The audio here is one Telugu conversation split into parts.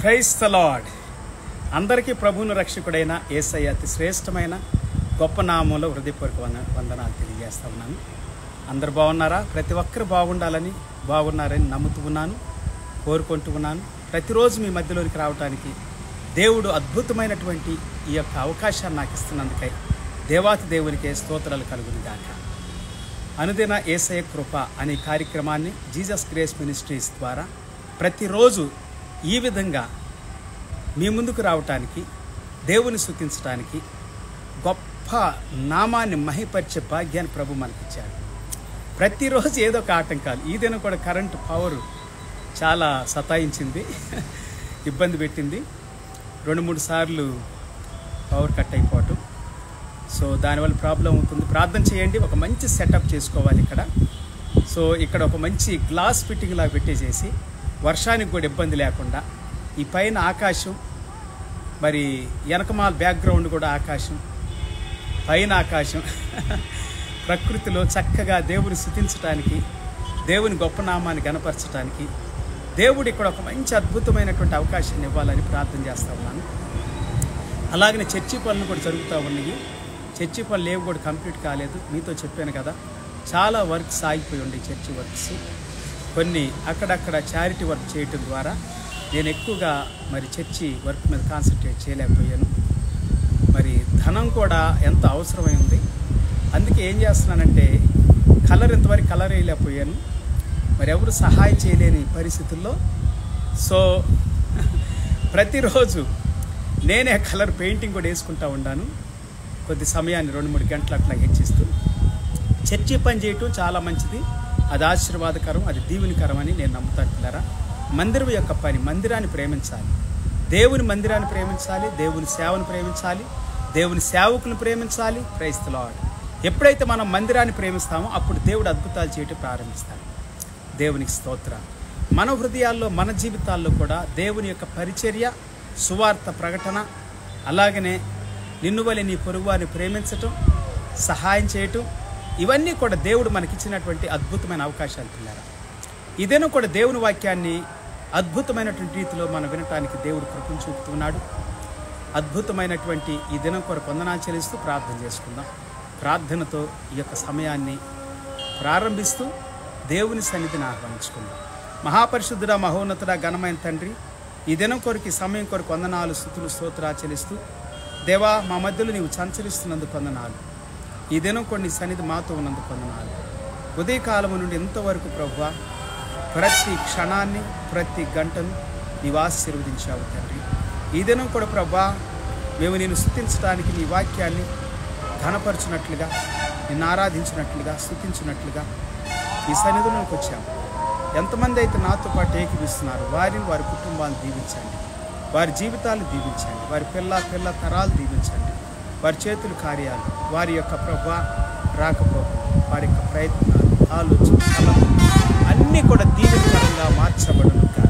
ప్రైస్ ద లార్డ్ అందరికీ ప్రభువును రక్షకుడైన ఏసయ్య అతి శ్రేష్టమైన గొప్ప నామంలో హృదయపూర్వక వంద వందనాలు తెలియజేస్తా ఉన్నాను అందరు బాగున్నారా ప్రతి ఒక్కరు బాగుండాలని బాగున్నారని నమ్ముతూ ఉన్నాను కోరుకుంటూ ఉన్నాను ప్రతిరోజు మీ మధ్యలోనికి రావడానికి దేవుడు అద్భుతమైనటువంటి ఈ యొక్క అవకాశాన్ని నాకు ఇస్తున్నందుకై దేవాతి దేవునికి స్తోత్రాలు కలుగును గాక అనుదిన ఏసయ కృప అనే కార్యక్రమాన్ని జీసస్ గ్రేస్ మినిస్ట్రీస్ ద్వారా ప్రతిరోజు ఈ విధంగా మీ ముందుకు రావటానికి దేవుని స్థుతించడానికి గొప్ప నామాన్ని మహిపరిచే భాగ్యాన్ని ప్రభు మనకిచ్చాడు ప్రతిరోజు ఏదో ఒక ఆటంకాలు ఈ దినం కూడా కరెంటు పవర్ చాలా సతాయించింది ఇబ్బంది పెట్టింది రెండు మూడు సార్లు పవర్ కట్ అయిపోవటం సో దానివల్ల ప్రాబ్లం అవుతుంది ప్రార్థన చేయండి ఒక మంచి సెటప్ చేసుకోవాలి ఇక్కడ సో ఇక్కడ ఒక మంచి గ్లాస్ ఫిట్టింగ్ లాగా పెట్టేసేసి వర్షానికి కూడా ఇబ్బంది లేకుండా ఈ పైన ఆకాశం మరి వెనకమాల బ్యాక్గ్రౌండ్ కూడా ఆకాశం పైన ఆకాశం ప్రకృతిలో చక్కగా దేవుని స్థుతించడానికి దేవుని గొప్ప నామాన్ని గనపరచడానికి దేవుడు ఇక్కడ ఒక మంచి అద్భుతమైనటువంటి అవకాశాన్ని ఇవ్వాలని ప్రార్థన చేస్తా ఉన్నాను అలాగనే చర్చి పనులు కూడా జరుగుతూ ఉన్నాయి చర్చి పనులు ఏవి కూడా కంప్లీట్ కాలేదు మీతో చెప్పాను కదా చాలా వర్క్స్ ఆగిపోయి ఉండే చర్చి వర్క్స్ కొన్ని అక్కడక్కడ చారిటీ వర్క్ చేయటం ద్వారా నేను ఎక్కువగా మరి చర్చి వర్క్ మీద కాన్సన్ట్రేట్ చేయలేకపోయాను మరి ధనం కూడా ఎంత అవసరమై ఉంది అందుకే ఏం చేస్తున్నానంటే కలర్ ఇంతవరకు కలర్ వేయలేకపోయాను మరి ఎవరు సహాయం చేయలేని పరిస్థితుల్లో సో ప్రతిరోజు నేనే కలర్ పెయింటింగ్ కూడా వేసుకుంటా ఉన్నాను కొద్ది సమయాన్ని రెండు మూడు గంటలు అట్లా హెచ్చిస్తూ చర్చి పని చేయటం చాలా మంచిది అది ఆశీర్వాదకరం అది దీవెనికరం అని నేను నమ్ముతాను పిల్లరా మందిరం యొక్క పని మందిరాన్ని ప్రేమించాలి దేవుని మందిరాన్ని ప్రేమించాలి దేవుని సేవను ప్రేమించాలి దేవుని సేవకులను ప్రేమించాలి క్రైస్తలాడు ఎప్పుడైతే మనం మందిరాన్ని ప్రేమిస్తామో అప్పుడు దేవుడు అద్భుతాలు చేయటం ప్రారంభిస్తాడు దేవునికి స్తోత్ర మన హృదయాల్లో మన జీవితాల్లో కూడా దేవుని యొక్క పరిచర్య సువార్త ప్రకటన అలాగనే నిన్ను వలె నీ పొరుగువారిని ప్రేమించటం సహాయం చేయటం ఇవన్నీ కూడా దేవుడు మనకిచ్చినటువంటి అద్భుతమైన అవకాశాలు పిల్లారా ఇదేనో కూడా దేవుని వాక్యాన్ని అద్భుతమైనటువంటి రీతిలో మనం వినటానికి దేవుడు కృపను చూపుతున్నాడు అద్భుతమైనటువంటి ఈ దినం కొరకు వందనాలు చెల్లిస్తూ ప్రార్థన చేసుకుందాం ప్రార్థనతో ఈ యొక్క సమయాన్ని ప్రారంభిస్తూ దేవుని సన్నిధిని ఆహ్వానించుకుందాం మహాపరిశుద్ధుడ మహోన్నతుడ ఘనమైన తండ్రి ఈ దినం కొరకు ఈ సమయం కొరకు వందనాలు స్థుతులు స్తోత్రాలు చెల్లిస్తూ దేవా మా మధ్యలో నీవు సంచరిస్తున్నందుకు వందనాలు ఈ దినం కొన్ని సన్నిధి మాతో ఉన్నందుకు వందనాలు ఉదయకాలము నుండి ఎంతవరకు ప్రభువా ప్రతి క్షణాన్ని ప్రతి గంటను నీవు ఆశీర్వదించావు తండ్రి ఈ దినం కూడా ప్రభా మేము నేను స్థుతించడానికి నీ వాక్యాన్ని ఘనపరచినట్లుగా నిన్ను ఆరాధించినట్లుగా స్థుతించినట్లుగా ఈ సన్నిధిలోకి వచ్చాము ఎంతమంది అయితే నాతో పాటు ఏకీపిస్తున్నారు వారిని వారి కుటుంబాలను దీవించండి వారి జీవితాలు దీవించండి వారి పిల్ల పిల్ల తరాలు దీవించండి వారి చేతుల కార్యాలు వారి యొక్క ప్రభా రాకపోకలు వారి యొక్క ప్రయత్నాలు ఆలోచన తలపు అన్నీ కూడా దీవెనకరంగా మార్చబడును కాక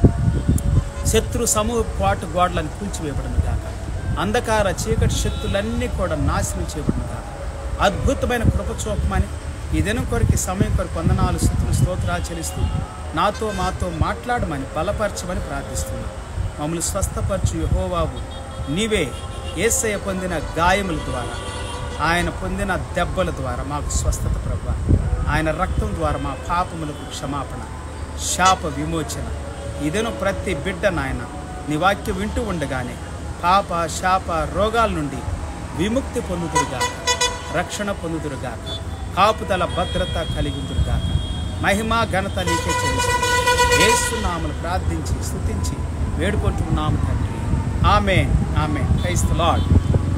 శత్రు సమూహ పాటు గోడలను కూల్చివేయబడును గాక అంధకార చీకటి శక్తులన్నీ కూడా నాశనం చేయబడును గాక అద్భుతమైన కృప చూపమని ఈ దినం కొరకు ఈ సమయం కొరకు వందనాలు స్థుతులు స్తోత్రాలు చెల్లిస్తూ నాతో మాతో మాట్లాడమని బలపరచమని ప్రార్థిస్తున్నాను మమ్మల్ని స్వస్థపరచు యహోవాబు నీవే ఏసయ్య పొందిన గాయముల ద్వారా ఆయన పొందిన దెబ్బల ద్వారా మాకు స్వస్థత ప్రభు ఆయన రక్తం ద్వారా మా పాపములకు క్షమాపణ శాప విమోచన ఇదేను ప్రతి బిడ్డ నాయన నీ వాక్యం వింటూ ఉండగానే పాప శాప రోగాల నుండి విముక్తి పొందుదురుగాక రక్షణ పొందుదురుగాక కాపుదల భద్రత కలిగి ఉందురుగాక మహిమ ఘనత నీకే చెల్లిస్తుంది ఏసునామను ప్రార్థించి స్తుతించి వేడుకుంటున్నాము తండ్రి ఆమె ఆమె క్రైస్త లార్డ్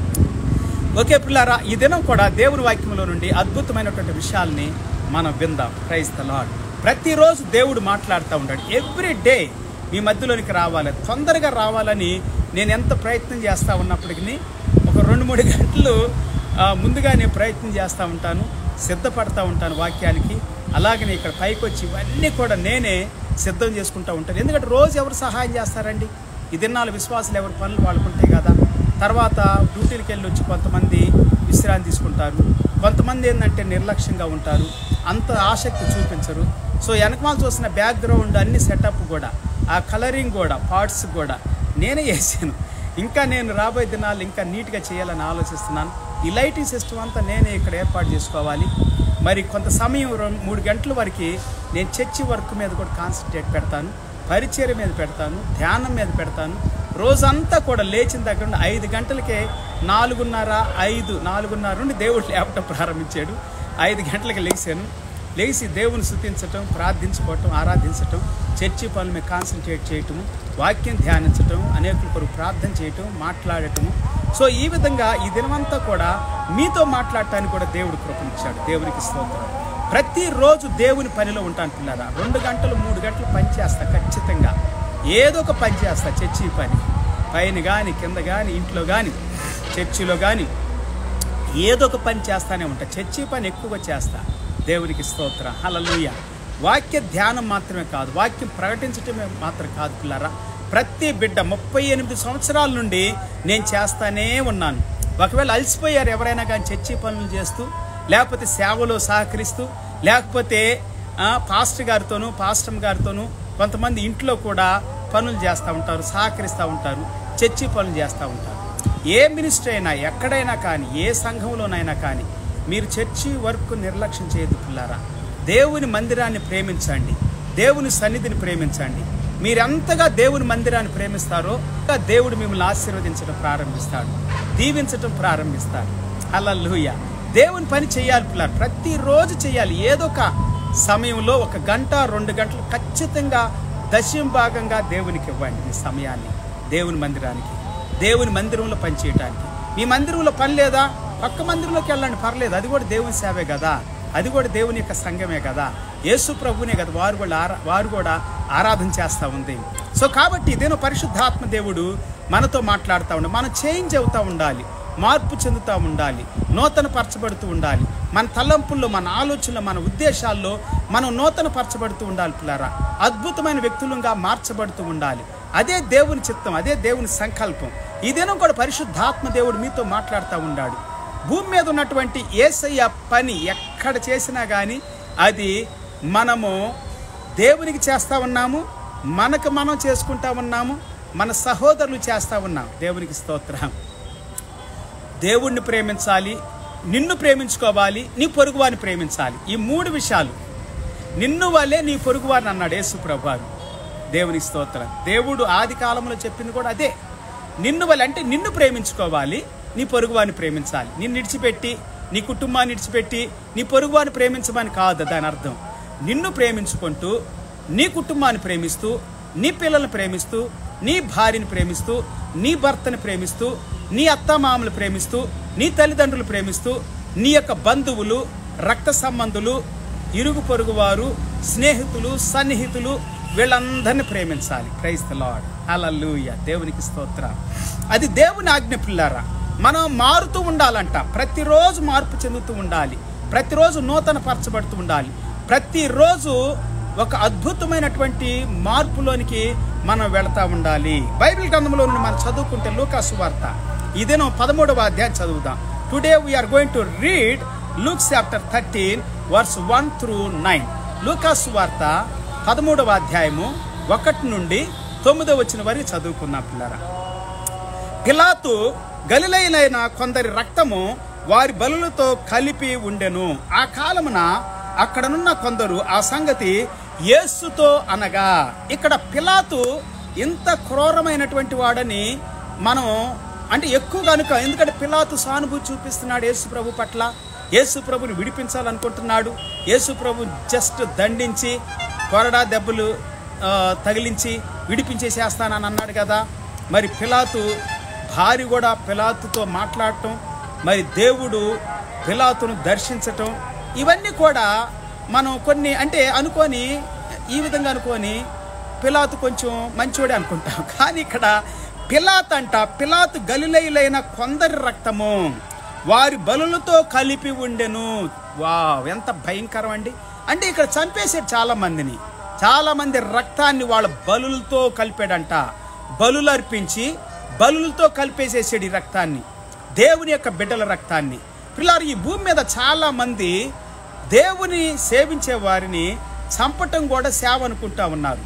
ఓకే పిల్లారా ఈ దినం కూడా దేవుని వాక్యంలో నుండి అద్భుతమైనటువంటి విషయాల్ని మనం విందాం ప్రైజ్ ద లాడ్ ప్రతిరోజు దేవుడు మాట్లాడుతూ ఉంటాడు ఎవ్రీ డే మీ మధ్యలోనికి రావాలి తొందరగా రావాలని నేను ఎంత ప్రయత్నం చేస్తూ ఉన్నప్పటికీ ఒక రెండు మూడు గంటలు ఆ, ముందుగానే ప్రయత్నం చేస్తూ ఉంటాను సిద్ధపడతా ఉంటాను వాక్యానికి అలాగనే ఇక్కడ పైకి వచ్చి ఇవన్నీ కూడా నేనే సిద్ధం చేసుకుంటూ ఉంటాను ఎందుకంటే రోజు ఎవరు సహాయం చేస్తారండి ఈ దినాలు విశ్వాసాలు ఎవరి పనులు వాళ్ళకు ఉంటాయి కదా తర్వాత డ్యూటీలకు వెళ్ళి వచ్చి కొంతమంది విశ్రాంతి తీసుకుంటారు కొంతమంది ఏంటంటే నిర్లక్ష్యంగా ఉంటారు అంత ఆసక్తి చూపించరు సో వెనకమాల చూసిన బ్యాక్గ్రౌండ్ అన్ని సెటప్ కూడా ఆ కలరింగ్ కూడా పార్ట్స్ కూడా నేనే వేసాను ఇంకా నేను రాబోయే దినాలు ఇంకా నీట్గా చేయాలని ఆలోచిస్తున్నాను ఈ లైటింగ్ సిస్టమ్ అంతా నేనే ఇక్కడ ఏర్పాటు చేసుకోవాలి మరి కొంత సమయం రెం- మూడు గంటల వరకు నేను చర్చి వర్క్ మీద కూడా కాన్సన్ట్రేట్ పెడతాను పరిచర్య మీద పెడతాను ధ్యానం మీద పెడతాను రోజంతా కూడా లేచిన దగ్గర నుండి ఐదు గంటలకే నాలుగున్నర ఐదు నాలుగున్నర నుండి దేవుడు లేపటం ప్రారంభించాడు ఐదు గంటలకు లేచాను లేచి దేవుని స్థుతించటం ప్రార్థించుకోవటం ఆరాధించటం చర్చి పనుల మీద కాన్సన్ట్రేట్ చేయటము వాక్యం ధ్యానించటం అనేకుల కొరకు ప్రార్థన చేయటం మాట్లాడటము సో ఈ విధంగా ఈ దినమంతా కూడా మీతో మాట్లాడటానికి కూడా దేవుడు కృపనిచ్చాడు దేవునికి స్తోత్రం ప్రతిరోజు దేవుని పనిలో ఉంటాను పిల్లరా రెండు గంటలు మూడు గంటలు పని చేస్తా ఖచ్చితంగా ఏదో ఒక పని చేస్తా చర్చి పని పైన కానీ కింద కానీ ఇంట్లో కానీ చర్చిలో కానీ ఏదో ఒక పని చేస్తానే ఉంటా చర్చి పని ఎక్కువగా చేస్తా దేవునికి స్తోత్రం హల్లెలూయా వాక్య ధ్యానం మాత్రమే కాదు వాక్యం ప్రకటించటమే మాత్రం కాదు పిల్లరా ప్రతి బిడ్డ ముప్పై ఎనిమిది సంవత్సరాల నుండి నేను చేస్తానే ఉన్నాను ఒకవేళ అలసిపోయారు ఎవరైనా కానీ చర్చి పనులు చేస్తూ లేకపోతే సేవలో సహకరిస్తూ లేకపోతే ఆ, పాస్టర్ గారితోనూ పాస్టర్ గారితోనూ కొంతమంది ఇంట్లో కూడా పనులు చేస్తూ ఉంటారు సహకరిస్తూ ఉంటారు చర్చి పనులు చేస్తూ ఉంటారు ఏ మినిస్టర్ అయినా ఎక్కడైనా కానీ ఏ సంఘంలోనైనా కానీ మీరు చర్చి వర్క్ నిర్లక్ష్యం చేయదు పిల్లారా దేవుని మందిరాన్ని ప్రేమించండి దేవుని సన్నిధిని ప్రేమించండి మీరెంతగా దేవుని మందిరాన్ని ప్రేమిస్తారో అంతగా దేవుడు మిమ్మల్ని ఆశీర్వదించడం ప్రారంభిస్తాడు దీవించడం ప్రారంభిస్తాడు అల్లూయ దేవుని పని చేయాలి పిల్లలు ప్రతిరోజు చేయాలి ఏదో ఒక సమయంలో ఒక గంట రెండు గంటలు ఖచ్చితంగా దశం భాగంగా దేవునికి ఇవ్వండి మీ సమయాన్ని దేవుని మందిరానికి దేవుని మందిరంలో పని చేయడానికి మీ మందిరంలో పని లేదా పక్క మందిరంలోకి వెళ్ళండి పర్లేదు అది కూడా దేవుని సేవే కదా అది కూడా దేవుని యొక్క సంఘమే కదా యేసు ప్రభునే కదా వారు కూడా ఆరా వారు కూడా ఆరాధన చేస్తూ ఉంది సో కాబట్టి ఇదేనో పరిశుద్ధాత్మ దేవుడు మనతో మాట్లాడుతూ ఉండాలి మనం చేంజ్ అవుతూ ఉండాలి మార్పు చెందుతూ ఉండాలి నూతన పరచబడుతూ ఉండాలి మన తలంపుల్లో మన ఆలోచనలో మన ఉద్దేశాల్లో మనం నూతన పరచబడుతూ ఉండాలి పిల్లారా అద్భుతమైన వ్యక్తులుగా మార్చబడుతూ ఉండాలి అదే దేవుని చిత్తం అదే దేవుని సంకల్పం ఈ దినం కూడా పరిశుద్ధాత్మ దేవుడు మీతో మాట్లాడుతూ ఉన్నాడు భూమి మీద ఉన్నటువంటి ఏసయ్య పని ఎక్కడ చేసినా కానీ అది మనము దేవునికి చేస్తా ఉన్నాము మనకు మనం చేసుకుంటా ఉన్నాము మన సహోదరులు చేస్తా ఉన్నాం దేవునికి స్తోత్రం దేవుణ్ణి ప్రేమించాలి నిన్ను ప్రేమించుకోవాలి నీ పొరుగువారిని ప్రేమించాలి ఈ మూడు విషయాలు నిన్ను వల్లే నీ పొరుగువారిని అన్నాడు యేసు ప్రభువారు దేవునికి స్తోత్రం దేవుడు ఆది కాలంలో చెప్పింది కూడా అదే నిన్ను వల్ల అంటే నిన్ను ప్రేమించుకోవాలి నీ పొరుగువారిని ప్రేమించాలి నిన్ను విడిచిపెట్టి నీ కుటుంబాన్ని విడిచిపెట్టి నీ పొరుగువారిని ప్రేమించమని కాదు దాని అర్థం నిన్ను ప్రేమించుకుంటూ నీ కుటుంబాన్ని ప్రేమిస్తూ నీ పిల్లల్ని ప్రేమిస్తూ నీ భార్యని ప్రేమిస్తూ నీ భర్తని ప్రేమిస్తూ నీ అత్తమామలు ప్రేమిస్తూ నీ తల్లిదండ్రులు ప్రేమిస్తూ నీ యొక్క బంధువులు రక్త సంబంధులు ఇరుగు పొరుగు వారు స్నేహితులు సన్నిహితులు వీళ్ళందరినీ ప్రేమించాలి క్రైస్త లాడ్ హల్లెలూయా దేవునికి స్తోత్ర అది దేవుని ఆజ్ఞ పిల్లారా మనం మారుతూ ఉండాలంట ప్రతిరోజు మార్పు చెందుతూ ఉండాలి ప్రతిరోజు నూతన పరచబడుతూ ఉండాలి ప్రతిరోజు ఒక అద్భుతమైనటువంటి మార్పులోనికి మనం వెళతా ఉండాలి బైబిల్ గ్రంథంలో నుండి మనం చదువుకుంటే లూకాసు వార్త ఇదేనో పదమూడవ అధ్యాయం చదువుదాం today we are going to read Luke's chapter thirteen verse one through nine లూకాసు వార్త పదమూడవ అధ్యాయము ఒకటి నుండి తొమ్మిదో వచ్చిన వరకు చదువుకున్నాం పిల్లరా పిలాతు గలిలైన కొందరి రక్తము వారి బలులతో కలిపి ఉండెను ఆ కాలమున అక్కడనున్న కొందరు ఆ సంగతి యేసుతో అనగా ఇక్కడ పిలాతు ఇంత క్రూరమైనటువంటి వాడని మనం అంటే ఎక్కువ కనుక ఎందుకంటే పిలాతు సానుభూతి చూపిస్తున్నాడు యేసు ప్రభు పట్ల యేసు ప్రభుని విడిపించాలనుకుంటున్నాడు యేసు ప్రభు జస్ట్ దండించి కొరడా దెబ్బలు ఆ, తగిలించి విడిపించేసేస్తానని అన్నాడు కదా మరి పిలాతు భార్య కూడా పిలాతుతో మాట్లాడటం మరి దేవుడు పిలాతును దర్శించటం ఇవన్నీ కూడా మనం కొన్ని అంటే అనుకొని ఈ విధంగా అనుకొని పిలాతు కొంచెం మంచివాడే అనుకుంటాం కానీ ఇక్కడ పిలాత్ అంట పిలాతు గలిలైలైన కొందరి రక్తము వారి బలులతో కలిపి ఉండెను వా ఎంత భయంకరం అండి అంటే ఇక్కడ చంపేశాడు చాలా మందిని చాలా మంది రక్తాన్ని వాళ్ళ బలులతో కలిపాడంట బలులు అర్పించి బలులతో కలిపేసేసాడు ఈ రక్తాన్ని దేవుని యొక్క బిడ్డల రక్తాన్ని పిల్లలు ఈ భూమి మీద చాలా మంది దేవుని సేవించే వారిని చంపటం కూడా సేవ అనుకుంటా ఉన్నారు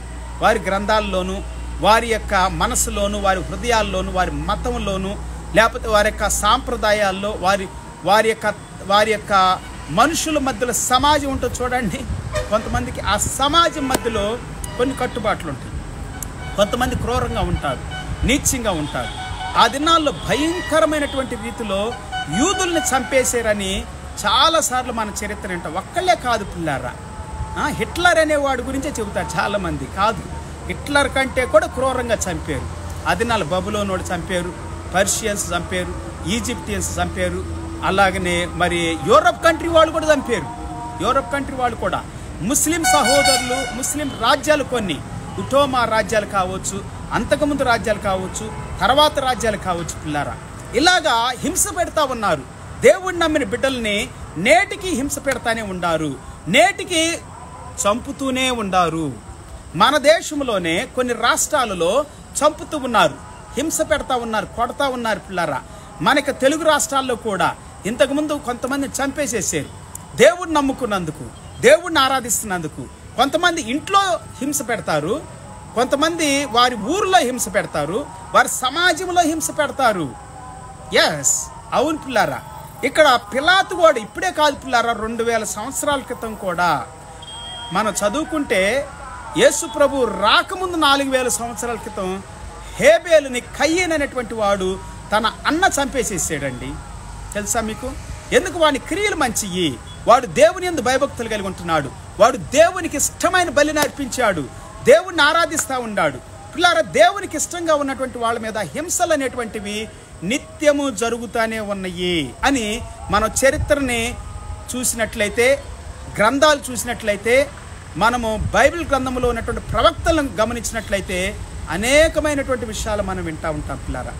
వారి గ్రంథాల్లోనూ వారి యొక్క మనసులోను వారి హృదయాల్లోను వారి మతంలోను లేకపోతే వారి యొక్క సాంప్రదాయాల్లో వారి వారి యొక్క వారి యొక్క మనుషుల మధ్యలో సమాజం ఉంటుంది చూడండి కొంతమందికి ఆ సమాజం మధ్యలో కొన్ని కట్టుబాట్లు ఉంటాయి కొంతమంది క్రూరంగా ఉంటారు నీచ్యంగా ఉంటారు ఆ దినాల్లో భయంకరమైనటువంటి రీతిలో యూదుల్ని చంపేశారని చాలాసార్లు మన చరిత్ర వింటాం ఒక్కళ్ళే కాదు పిల్లారా ఆ, హిట్లర్ అనేవాడి గురించే చెబుతారు చాలామంది కాదు హిట్లర్ కంటే కూడా క్రూరంగా చంపారు ఆ దినాలు బబులోనోడు చంపారు పర్షియన్స్ చంపారు ఈజిప్టియన్స్ చంపారు అలాగనే మరి యూరప్ కంట్రీ వాళ్ళు కూడా చంపారు యూరప్ కంట్రీ వాళ్ళు కూడా ముస్లిం సహోదరులు ముస్లిం రాజ్యాలు కొన్ని ఉటోమా రాజ్యాలు కావచ్చు అంతకుముందు రాజ్యాలు కావచ్చు తర్వాత రాజ్యాలు కావచ్చు పిల్లారా ఇలాగా హింస పెడతా ఉన్నారు దేవుడు నమ్మిన బిడ్డల్ని నేటికి హింస పెడతానే ఉండారు నేటికి చంపుతూనే ఉండారు మన దేశంలోనే కొన్ని రాష్ట్రాలలో చంపుతూ ఉన్నారు హింస పెడతా ఉన్నారు కొడతా ఉన్నారు పిల్లరా మనకి తెలుగు రాష్ట్రాల్లో కూడా ఇంతకుముందు కొంతమంది చంపేసేసారు దేవుడిని నమ్ముకున్నందుకు దేవుడిని ఆరాధిస్తున్నందుకు కొంతమంది ఇంట్లో హింస పెడతారు కొంతమంది వారి ఊర్లో హింస పెడతారు వారి సమాజంలో హింస పెడతారు ఎస్ అవును పిల్లారా ఇక్కడ పిలాతు కూడా ఇప్పుడే కాదు పిల్లారా రెండు వేల సంవత్సరాల క్రితం కూడా మనం చదువుకుంటే యేసు ప్రభు రాకముందు నాలుగు వేల సంవత్సరాల క్రితం హేబేలుని కయ్యన్ అనేటువంటి వాడు తన అన్న చంపేసేసాడండి తెలుసా మీకు ఎందుకు వాని క్రియలు మంచియి వాడు దేవుని ఎందు భయభక్తులు కలిగి ఉంటున్నాడు వాడు దేవునికి ఇష్టమైన బలిని అర్పించాడు దేవుణ్ణి ఆరాధిస్తూ ఉన్నాడు పిల్లారా దేవునికి ఇష్టంగా ఉన్నటువంటి వాళ్ళ మీద హింసలు అనేటువంటివి నిత్యము జరుగుతూనే ఉన్నాయి అని మన చరిత్రని చూసినట్లయితే గ్రంథాలు చూసినట్లయితే మనము బైబిల్ గ్రంథంలో ఉన్నటువంటి ప్రవక్తలను గమనించినట్లయితే అనేకమైనటువంటి విషయాలు మనం వింటా ఉంటాం పిల్లారా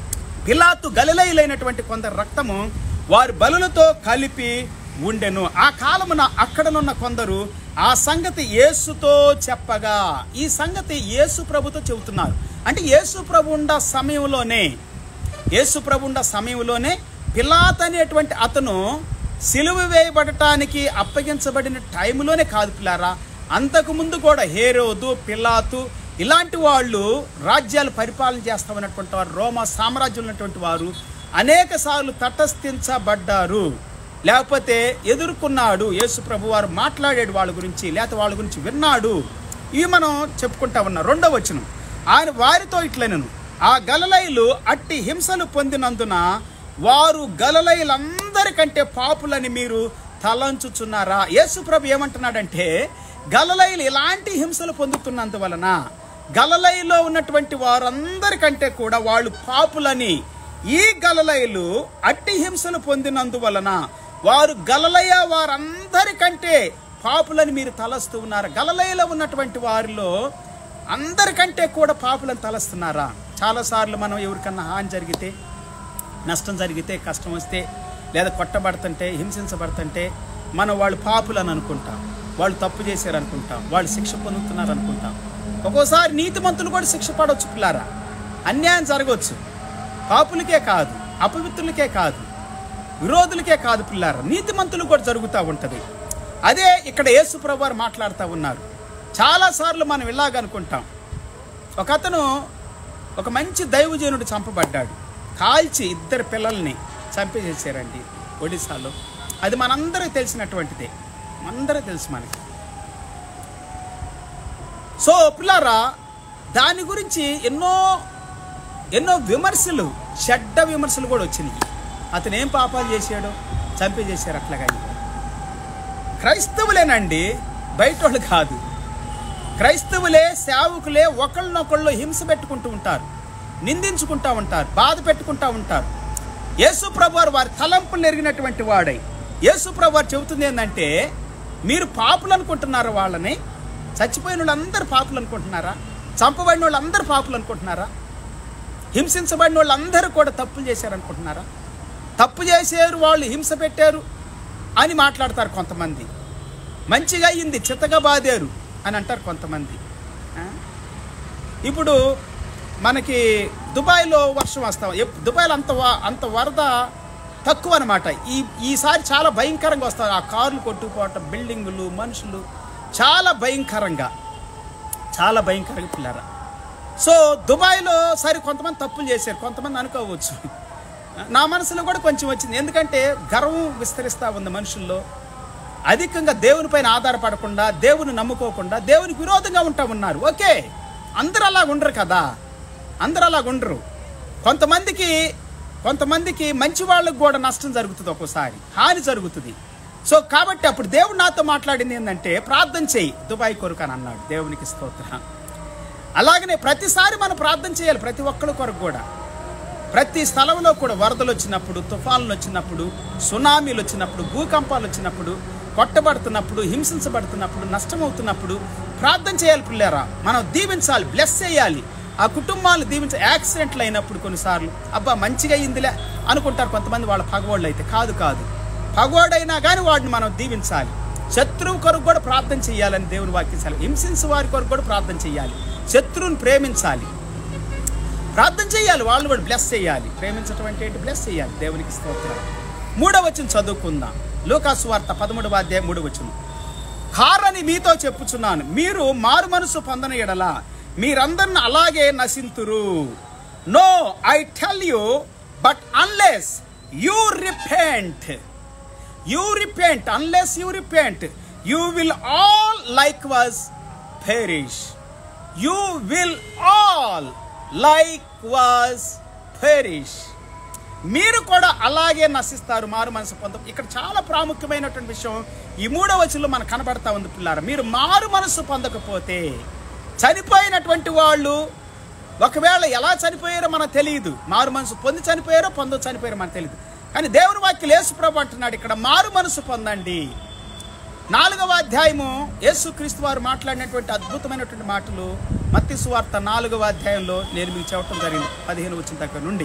పిలాతు గలిలైలైనటువంటి కొందరు రక్తము వారి బలులతో కలిపి ఉండెను ఆ కాలమున అక్కడనున్న కొందరు ఆ సంగతి యేసుతో చెప్పగా ఈ సంగతి యేసు ప్రభుతో చెబుతున్నారు అంటే యేసు ప్రభు ఉండ సమయంలోనే యేసు ప్రభు ఉండ సమయంలోనే పిలాత్ అనేటువంటి అతను సిలువ వేయబడటానికి అప్పగించబడిన టైంలోనే కాదు పిల్లారా అంతకుముందు కూడా హేరోదు పిలాతు ఇలాంటి వాళ్ళు రాజ్యాలు పరిపాలన చేస్తా ఉన్నటువంటి వారు రోమా సామ్రాజ్యం ఉన్నటువంటి వారు అనేక సార్లు తటస్థించబడ్డారు లేకపోతే ఎదుర్కొన్నాడు యేసు ప్రభు వారు మాట్లాడాడు వాళ్ళ గురించి లేకపోతే వాళ్ళ గురించి విన్నాడు ఇవి మనం చెప్పుకుంటా ఉన్నాం రెండో వచనం ఆయన వారితో ఇట్లనను ఆ గలలైలు అట్టి హింసలు పొందినందున వారు గలలైలందరికంటే పాపులని మీరు తలంచుచున్నారా యేసు ప్రభు ఏమంటున్నాడంటే గలలైలు ఇలాంటి హింసలు పొందుతున్నందువలన గలలైలో ఉన్నటువంటి వారందరికంటే కూడా వాళ్ళు పాపులని ఈ గలలైలు అట్టి హింసలు పొందినందువలన వారు గలలయ వారందరికంటే పాపులని మీరు తలస్తూ ఉన్నారు గలలయలో ఉన్నటువంటి వారిలో అందరికంటే కూడా పాపులను తలస్తున్నారా చాలాసార్లు మనం ఎవరికన్నా హాని జరిగితే నష్టం జరిగితే కష్టం వస్తే లేదా కొట్టబడుతుంటే హింసించబడుతుంటే మనం వాళ్ళు పాపులని అనుకుంటాం వాళ్ళు తప్పు చేశారు అనుకుంటాం వాళ్ళు శిక్ష పొందుతున్నారు అనుకుంటాం ఒక్కోసారి నీతిమంతులు కూడా శిక్ష పడవచ్చు పిల్లారా అన్యాయం జరగవచ్చు పాపులకే కాదు అపవిత్రులకే కాదు విరోధులకే కాదు పిల్లారా నీతిమంతులు కూడా జరుగుతూ ఉంటుంది అదే ఇక్కడ యేసు ప్రభు వారు మాట్లాడుతూ ఉన్నారు చాలాసార్లు మనం ఇలాగనుకుంటాం ఒక అతను ఒక మంచి దైవజనుడు చంపబడ్డాడు కాల్చి ఇద్దరు పిల్లల్ని చంపేసేసారండి ఒడిశాలో అది మనందరికీ తెలిసినటువంటిదే మనందరికీ తెలుసు మనకి సో పిల్లారా దాని గురించి ఎన్నో ఎన్నో విమర్శలు చెడ్డ విమర్శలు కూడా వచ్చినాయి అతను ఏం పాపాలు చేశాడో చంపేసేసారు అట్లాగా క్రైస్తవులేనండి బయట వాళ్ళు కాదు క్రైస్తవులే సేవకులే ఒకళ్ళనొకళ్ళు హింస పెట్టుకుంటూ ఉంటారు నిందించుకుంటా ఉంటారు బాధ పెట్టుకుంటా ఉంటారు యేసు ప్రభు వారు వారి తలంపులు ఎరిగినటువంటి వాడై యేసు ప్రభు వారు చెబుతుంది ఏంటంటే మీరు పాపులు అనుకుంటున్నారా వాళ్ళని చచ్చిపోయిన వాళ్ళందరూ పాపులు అనుకుంటున్నారా చంపబడిన వాళ్ళందరూ పాపులు అనుకుంటున్నారా హింసించబడిన వాళ్ళందరూ కూడా తప్పులు చేశారనుకుంటున్నారా తప్పు చేశారు వాళ్ళు హింస పెట్టారు అని మాట్లాడతారు కొంతమంది మంచిగా అయింది చిత్తగా బాదారు అని అంటారు కొంతమంది ఆ? ఇప్పుడు మనకి దుబాయ్లో వర్షం వస్తాం ఎప్- దుబాయ్లో అంత వ- అంత వరద తక్కువ అనమాట ఈ ఈసారి చాలా భయంకరంగా వస్తారు ఆ కార్లు కొట్టుకుపోవటం బిల్డింగులు మనుషులు చాలా భయంకరంగా చాలా భయంకరంగా పిల్లరా సో దుబాయ్లో సరే కొంతమంది తప్పులు చేశారు కొంతమంది అనుకోవచ్చు నా మనసులో కూడా కొంచెం వచ్చింది ఎందుకంటే గర్వం విస్తరిస్తూ ఉంది మనుషుల్లో అధికంగా దేవునిపైన ఆధారపడకుండా దేవుని నమ్ముకోకుండా దేవునికి విరోధంగా ఉంటా ఉన్నారు ఓకే అందరూ అలా ఉండరు కదా అందరూ అలా ఉండరు కొంతమందికి కొంతమందికి మంచి వాళ్ళకు కూడా నష్టం జరుగుతుంది ఒక్కోసారి హాని జరుగుతుంది సో కాబట్టి అప్పుడు దేవుడు నాతో మాట్లాడింది ఏంటంటే ప్రార్థన చేయి దుబాయ్ కొరకు అని అన్నాడు దేవునికి స్తోత్రం అలాగనే ప్రతిసారి మనం ప్రార్థన చేయాలి ప్రతి ఒక్కరి కొరకు కూడా ప్రతి స్థలంలో కూడా వరదలు వచ్చినప్పుడు తుఫాన్లు వచ్చినప్పుడు సునామీలు వచ్చినప్పుడు భూకంపాలు వచ్చినప్పుడు కొట్టబడుతున్నప్పుడు హింసించబడుతున్నప్పుడు నష్టమవుతున్నప్పుడు ప్రార్థన చేయాలి పిల్లారా మనం దీవించాలి బ్లెస్ చేయాలి ఆ కుటుంబాలు దీవించ యాక్సిడెంట్లు అయినప్పుడు కొన్నిసార్లు అబ్బా మంచిగా అయిందిలే అనుకుంటారు కొంతమంది వాళ్ళ పగవాళ్ళు అయితే కాదు కాదు పగవాడైనా కానీ వాడిని మనం దీవించాలి శత్రువు కొరకు కూడా ప్రార్థన చేయాలని దేవుని వాక్యం హింసించే వారి కొరకు కూడా ప్రార్థన చేయాలి శత్రువుని ప్రేమించాలి ప్రార్థన చేయాలి వాళ్ళు కూడా బ్లెస్ చేయాలి ప్రేమించడం అంటే ఏంటి బ్లెస్ చేయాలి దేవునికి స్తోత్రం మూడవ వచ్చిన చదువుకుందాం లూకాసు వార్త పదమూడవ అధ్యాయం మూడవ వచ్చిన కారని మీతో చెప్పుచున్నాను మీరు మారు మనసు పొందని ఎడల మీరందరిని అలాగే నశింతురు no I tell you but unless you repent you repent unless you repent you will all likewise perish you will all likewise perish మీరు కూడా అలాగే నశిస్తారు మారు మనసు పొంద ఇక్కడ చాలా ప్రాముఖ్యమైనటువంటి విషయం ఈ మూడవ వచనంలో మనకు కనబడతా ఉంది పిల్లారా మీరు మారు మనసు పొందకపోతే చనిపోయినటువంటి వాళ్ళు ఒకవేళ ఎలా చనిపోయారో మనకు తెలియదు మారు మనసు పొంది చనిపోయారో పొంద చనిపోయారో మనకు తెలియదు కానీ దేవుని వాక్యం యేసుప్రభు అంటున్నాడు ఇక్కడ మారు మనసు పొందండి నాలుగవ అధ్యాయము యేసుక్రీస్తు వారు మాట్లాడినటువంటి అద్భుతమైనటువంటి మాటలు మత్తి సువార్త నాలుగవ అధ్యాయంలో నేను మీకు చెప్పడం జరిగింది పదిహేను వచ్చిన దగ్గర నుండి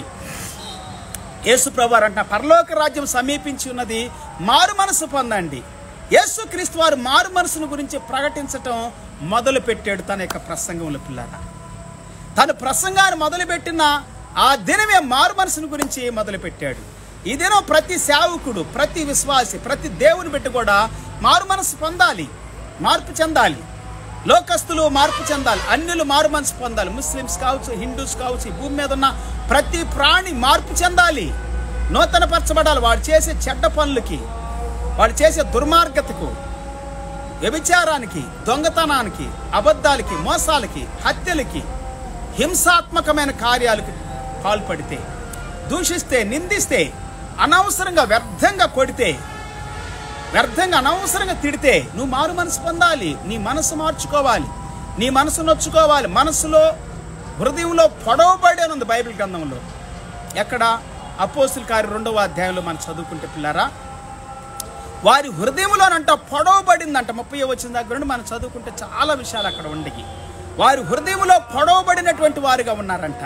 యేసు ప్రభు అంట పరలోక రాజ్యం సమీపించి ఉన్నది మారు మనసు పొందండి యేసు క్రీస్తు వారు మారు మనసును గురించి ప్రకటించటం మొదలు పెట్టాడు తన యొక్క ప్రసంగంలో పిల్లల తను ప్రసంగాన్ని మొదలుపెట్టిన ఆ దినమే మారు మనసును గురించి మొదలుపెట్టాడు ఈ దినం ప్రతి సేవకుడు ప్రతి విశ్వాసి ప్రతి దేవుని పెట్టి కూడా మారు మనసు పొందాలి మార్పు చెందాలి లోకస్తులు మార్పు చెందాలి అన్యులు మారు మనసు పొందాలి ముస్లిమ్స్ కావచ్చు హిందూస్ కావచ్చు ఈ భూమి మీద ఉన్న ప్రతి ప్రాణి మార్పు చెందాలి నూతన పరచబడాలి వాడు చేసే చెడ్డ పనులకి వాడు చేసే దుర్మార్గతకు వ్యభిచారానికి దొంగతనానికి అబద్ధాలకి మోసాలకి హత్యలకి హింసాత్మకమైన కార్యాలకు పాల్పడితే దూషిస్తే నిందిస్తే అనవసరంగా వ్యర్థంగా కొడితే వ్యర్థంగా అనవసరంగా తిడితే నువ్వు మారు మనసు పొందాలి నీ మనసు మార్చుకోవాలి నీ మనసు నొచ్చుకోవాలి మనసులో హృదయంలో పొడవబడి అని ఉంది బైబిల్ గ్రంథంలో ఎక్కడ అపోస్తుల కార్య రెండవ అధ్యాయంలో మనం చదువుకుంటే పిల్లారా వారి హృదయంలోనంట పొడవబడిందంట ముప్పై వచ్చిన దగ్గర నుండి మనం చదువుకుంటే చాలా విషయాలు అక్కడ ఉండయి వారి హృదయంలో పొడవబడినటువంటి వారుగా ఉన్నారంట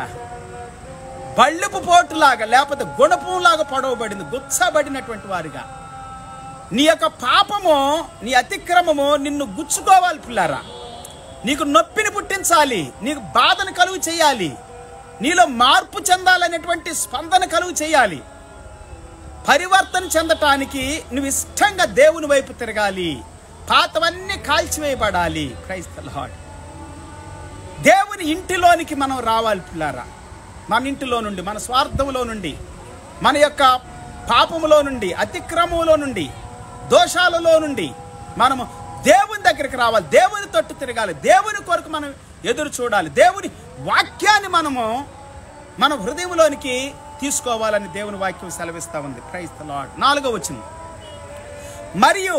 బళ్ళపు పోటులాగా లేకపోతే గుణపంలాగా పొడవబడింది గుచ్చబడినటువంటి వారుగా నీ యొక్క పాపము నీ అతిక్రమము నిన్ను గుచ్చుకోవాలి పిల్లారా నీకు నొప్పిని పుట్టించాలి నీకు బాధను కలుగు చేయాలి నీలో మార్పు చెందాలనేటువంటి స్పందన కలుగు చేయాలి పరివర్తన చెందటానికి నువ్వు ఇష్టంగా దేవుని వైపు తిరగాలి పాతవన్నీ కాల్చివేయబడాలి క్రైస్త లార్డ్ దేవుని ఇంటిలోనికి మనం రావాలి పిల్లారా మన ఇంటిలో నుండి మన స్వార్థంలో నుండి మన యొక్క పాపములో నుండి అతిక్రమంలో నుండి దోషాలలో నుండి మనము దేవుని దగ్గరికి రావాలి దేవుని తట్టు తిరగాలి దేవుని కొరకు మనం ఎదురు చూడాలి దేవుని వాక్యాన్ని మనము మన హృదయంలోనికి తీసుకోవాలని దేవుని వాక్యం సెలవిస్తా ఉంది క్రైస్త లార్డ్ నాలుగో వచ్చింది మరియు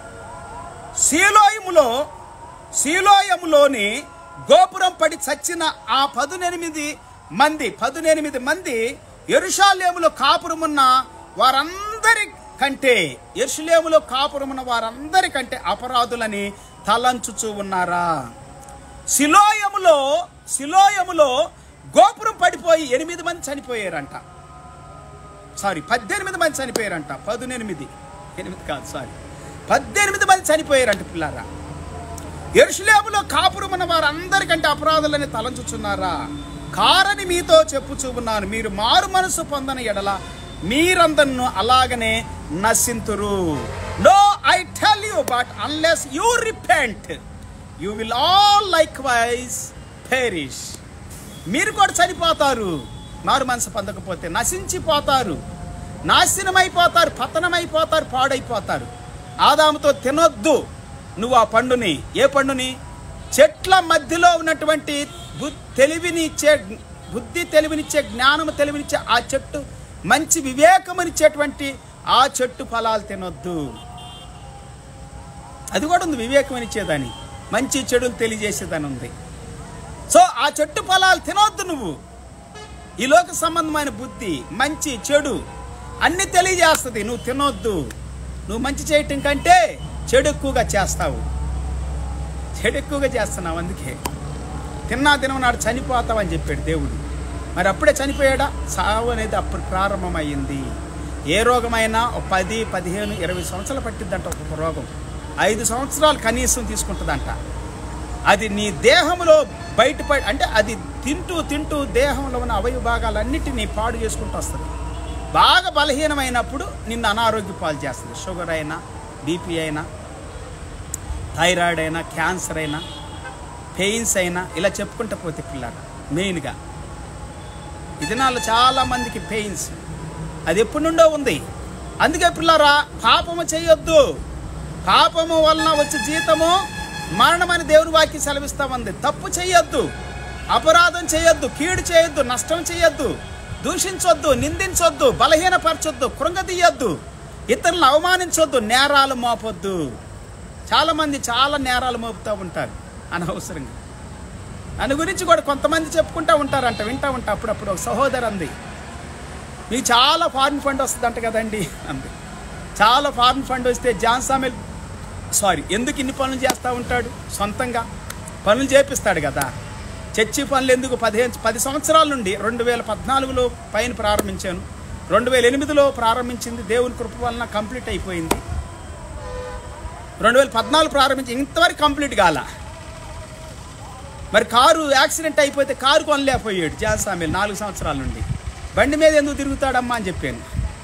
శీలోయములో శీలోయములోని గోపురం పడి చచ్చిన ఆ పదునెనిమిది మంది పదునెనిమిది మంది ఎరుషాలేములో కాపురమున్న వారందరి కంటే ఎరుషులేములో కాపురమున్న వారందరి కంటే అపరాధులని తలంచుచూ ఉన్నారా శిలోయములో శిలోయములో గోపురం పడిపోయి ఎనిమిది మంది చనిపోయారంట సారీ పద్దెనిమిది మంది చనిపోయారంట పదునెనిమిది ఎనిమిది కాదు సారీ పద్దెనిమిది మంది చనిపోయారంట పిల్లారా ఎరుషులేములో కాపురమున్న వారందరికంటే అపరాధులని తలంచుచున్నారా కారని మీతో చెప్పుచూ ఉన్నాను మీరు మారు మనసు పొందని ఎడల మీరందరిను అలాగనే నశింతురు no I tell you but unless you repent you will all likewise perish మీరు కూడా చనిపోతారు మారు మనసు పొందకపోతే నశించిపోతారు నాశనమైపోతారు పతనమైపోతారు పాడైపోతారు ఆదాముతో తినొద్దు నువ్వు ఆ పండుని ఏ పండుని చెట్ల మధ్యలో ఉన్నటువంటి బు- తెలివినిచ్చే బుద్ధి తెలివినిచ్చే జ్ఞానము తెలివినిచ్చే ఆ చెట్టు మంచి వివేకమునిచ్చేటువంటి ఆ చెట్టు ఫలాలు తినొద్దు అది కూడా ఉంది వివేకం ఇచ్చేదాని మంచి చెడులు తెలియజేసేదని ఉంది సో ఆ చెట్టు ఫలాలు తినొద్దు నువ్వు ఈ లోక సంబంధమైన బుద్ధి మంచి చెడు అన్ని తెలియజేస్తుంది నువ్వు తినొద్దు నువ్వు మంచి చేయటం కంటే చెడు ఎక్కువగా చేస్తావు చెడు ఎక్కువగా చేస్తున్నావు అందుకే తిన్నా తినవు నాడు చనిపోతావని చెప్పాడు దేవుడు మరి అప్పుడే చనిపోయాడా సావు అనేది అప్పుడు ప్రారంభమైంది ఏ రోగమైనా ఒక పది పదిహేను ఇరవై సంవత్సరాలు పట్టిద్దంట ఒక్కొక్క రోగం ఐదు సంవత్సరాలు కనీసం తీసుకుంటుందంట అది నీ దేహంలో బయటపడి అంటే అది తింటూ తింటూ దేహంలో ఉన్న అవయవ భాగాలన్నిటినీ పాడు చేసుకుంటూ వస్తుంది బాగా బలహీనమైనప్పుడు నిన్ను అనారోగ్య పాలు చేస్తుంది షుగర్ అయినా బీపీ అయినా థైరాయిడ్ అయినా క్యాన్సర్ అయినా పెయిన్స్ అయినా ఇలా చెప్పుకుంటూ పోతే పిల్లలు మెయిన్గా ఈ దినాల్లో చాలా మందికి పెయిన్స్ అది ఎప్పటి నుండో ఉంది అందుకే పిల్లరా పాపము చేయొద్దు పాపము వలన వచ్చే జీతము మరణమని దేవుని వాక్యం సెలవిస్తామంది తప్పు చేయొద్దు అపరాధం చేయొద్దు కీడు చేయొద్దు నష్టం చేయొద్దు దూషించొద్దు నిందించొద్దు బలహీనపరచొద్దు కృంగతీయొద్దు ఇతరులను అవమానించొద్దు నేరాలు మోపొద్దు చాలా మంది చాలా నేరాలు మోపుతూ ఉంటారు అనవసరంగా దాని గురించి కూడా కొంతమంది చెప్పుకుంటూ ఉంటారంట వింటూ ఉంటా అప్పుడప్పుడు ఒక సహోదరు అంది మీకు చాలా ఫారిన్ ఫండ్ వస్తుందంట కదండి అంది చాలా ఫారిన్ ఫండ్ వస్తే జాన్ సామిల్ సారీ ఎందుకు ఇన్ని పనులు చేస్తూ ఉంటాడు సొంతంగా పనులు చేపిస్తాడు కదా చర్చి పనులు ఎందుకు పదిహేను పది సంవత్సరాల నుండి రెండు వేల పద్నాలుగులో పైన ప్రారంభించాను రెండు వేల ఎనిమిదిలో ప్రారంభించింది దేవుని కృప వలన కంప్లీట్ అయిపోయింది రెండు వేల పద్నాలుగు ప్రారంభించి ఇంతవరకు కంప్లీట్ కాల మరి కారు యాక్సిడెంట్ అయిపోతే కారు కొనలేకపోయాడు జాన్ సామిల్ నాలుగు సంవత్సరాల నుండి బండి మీద ఎందుకు తిరుగుతాడమ్మా అని చెప్పాను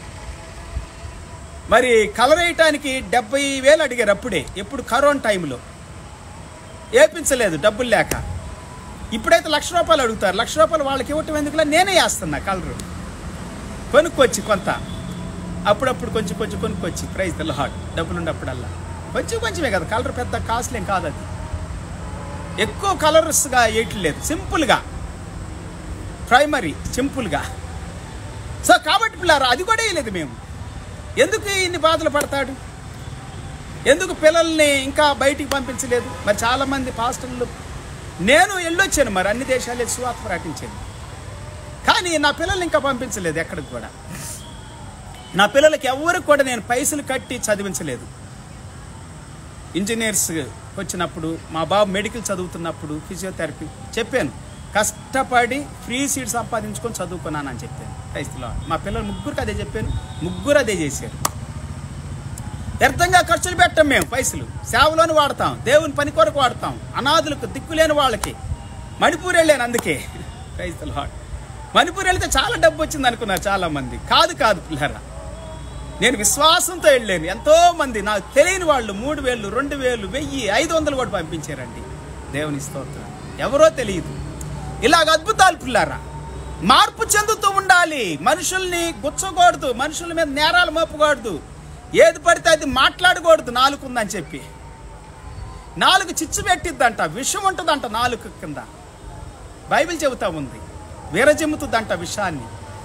మరి కలర్ వేయటానికి డెబ్బై వేలు అడిగారు అప్పుడే ఎప్పుడు కరోనా టైంలో వేపించలేదు డబ్బులు లేక ఇప్పుడైతే లక్ష రూపాయలు అడుగుతారు లక్ష రూపాయలు వాళ్ళకి ఇవ్వటం ఎందుకులా నేనే వేస్తున్నా కలరు కొనుక్కొచ్చి కొంత అప్పుడప్పుడు కొంచెం కొంచెం కొనుక్కొచ్చి ప్రైస్ తెల్ల హాట్ డబ్బులు ఉన్నప్పుడల్లా కొంచెం కొంచెమే కదా కలర్ పెద్ద కాస్ట్లేం కాదు అది ఎక్కువ కలర్స్గా వేయట్లేదు సింపుల్గా ప్రైమరీ సింపుల్గా సో కాబట్టి పిల్లారా అది కూడా వేయలేదు మేము ఎందుకు ఇన్ని బాధలు పడతాడు ఎందుకు పిల్లల్ని ఇంకా బయటికి పంపించలేదు మరి చాలామంది పాస్టర్లు నేను వెళ్ళొచ్చాను మరి అన్ని దేశాలు సువార్త ప్రకటించాను కానీ నా పిల్లల్ని ఇంకా పంపించలేదు ఎక్కడికి కూడా నా పిల్లలకి ఎవరికి కూడా నేను పైసలు కట్టి చదివించలేదు ఇంజనీర్స్ వచ్చినప్పుడు మా బాబు మెడికల్ చదువుతున్నప్పుడు ఫిజియోథెరపీ చెప్పాను కష్టపడి ఫ్రీ సీట్ సంపాదించుకొని చదువుకున్నానని చెప్పాను క్రైస్తలో మా పిల్లలు ముగ్గురికి అదే చెప్పాను ముగ్గురు అదే చేశారు వ్యర్థంగా ఖర్చులు పెట్టం మేము పైసలు సేవలోని వాడతాం దేవుని పని కొరకు వాడతాం అనాథులకు దిక్కులేని వాళ్ళకి మణిపూర్ వెళ్ళాను అందుకే క్రైస్తల హాట్ మణిపూర్ వెళ్తే చాలా డబ్బు వచ్చింది అనుకున్నారు చాలా మంది కాదు కాదు పిల్లరా నేను విశ్వాసంతో వెళ్ళాను ఎంతో మంది నాకు తెలియని వాళ్ళు మూడు వేలు రెండు వేలు వెయ్యి ఐదు వందలు కూడా పంపించారండి దేవుని స్తోత్రం ఎవరో తెలియదు ఇలాగ అద్భుతాలు పిల్లారా మార్పు చెందుతూ ఉండాలి మనుషుల్ని గుచ్చకూడదు మనుషుల మీద నేరాలు మోపకూడదు ఏది పడితే అది మాట్లాడకూడదు నాలుగు ఉందని చెప్పి నాలుగు చిచ్చు పెట్టిద్దంట విషం ఉంటుందంట నాలుగు కింద బైబిల్ చెబుతా ఉంది విరజిమ్ముతుందంట విషాన్ని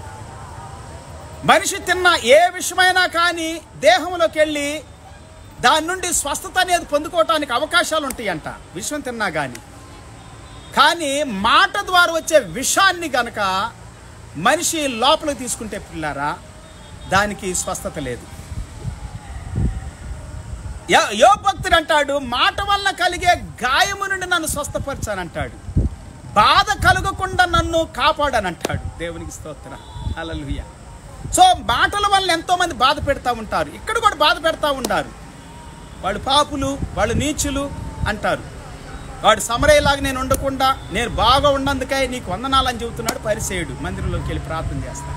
మనిషి తిన్న ఏ విషమైనా కానీ దేహంలోకి వెళ్ళి దాని నుండి స్వస్థత అనేది పొందుకోవటానికి అవకాశాలు ఉంటాయంట విషం తిన్నా కానీ కానీ మాట ద్వారా వచ్చే విషాన్ని గనక మనిషి లోపలికి తీసుకుంటే పిల్లారా దానికి స్వస్థత లేదు యో- యో భక్తుడు అంటాడు మాట వల్ల కలిగే గాయము నుండి నన్ను స్వస్థపరచానంటాడు బాధ కలగకుండా నన్ను కాపాడనంటాడు దేవునికి స్తోత్ర హల్లెలూయ సో మాటల వల్ల ఎంతో మంది బాధ పెడతా ఉంటారు ఇక్కడ కూడా బాధ పెడతా ఉంటారు వాళ్ళు పాపులు వాళ్ళు నీచులు అంటారు వాడు సమరయ్యలాగా నేను ఉండకుండా నేను బాగా ఉన్నందుకై నీకు వందనాలని చెబుతున్నాడు పరిసేయుడు మందిరంలోకి వెళ్ళి ప్రార్థన చేస్తాను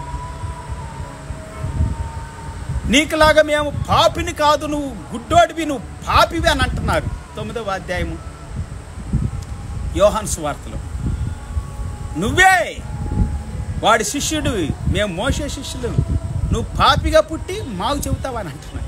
నీకులాగా మేము పాపిని కాదు నువ్వు గుడ్డోడివి నువ్వు పాపివి అని అంటున్నారు తొమ్మిదవ అధ్యాయము యోహాన్ సువార్తలో నువ్వే వాడి శిష్యుడు మేము మోసే శిష్యులు నువ్వు పాపిగా పుట్టి మాకు చెబుతావా అని అంటున్నాడు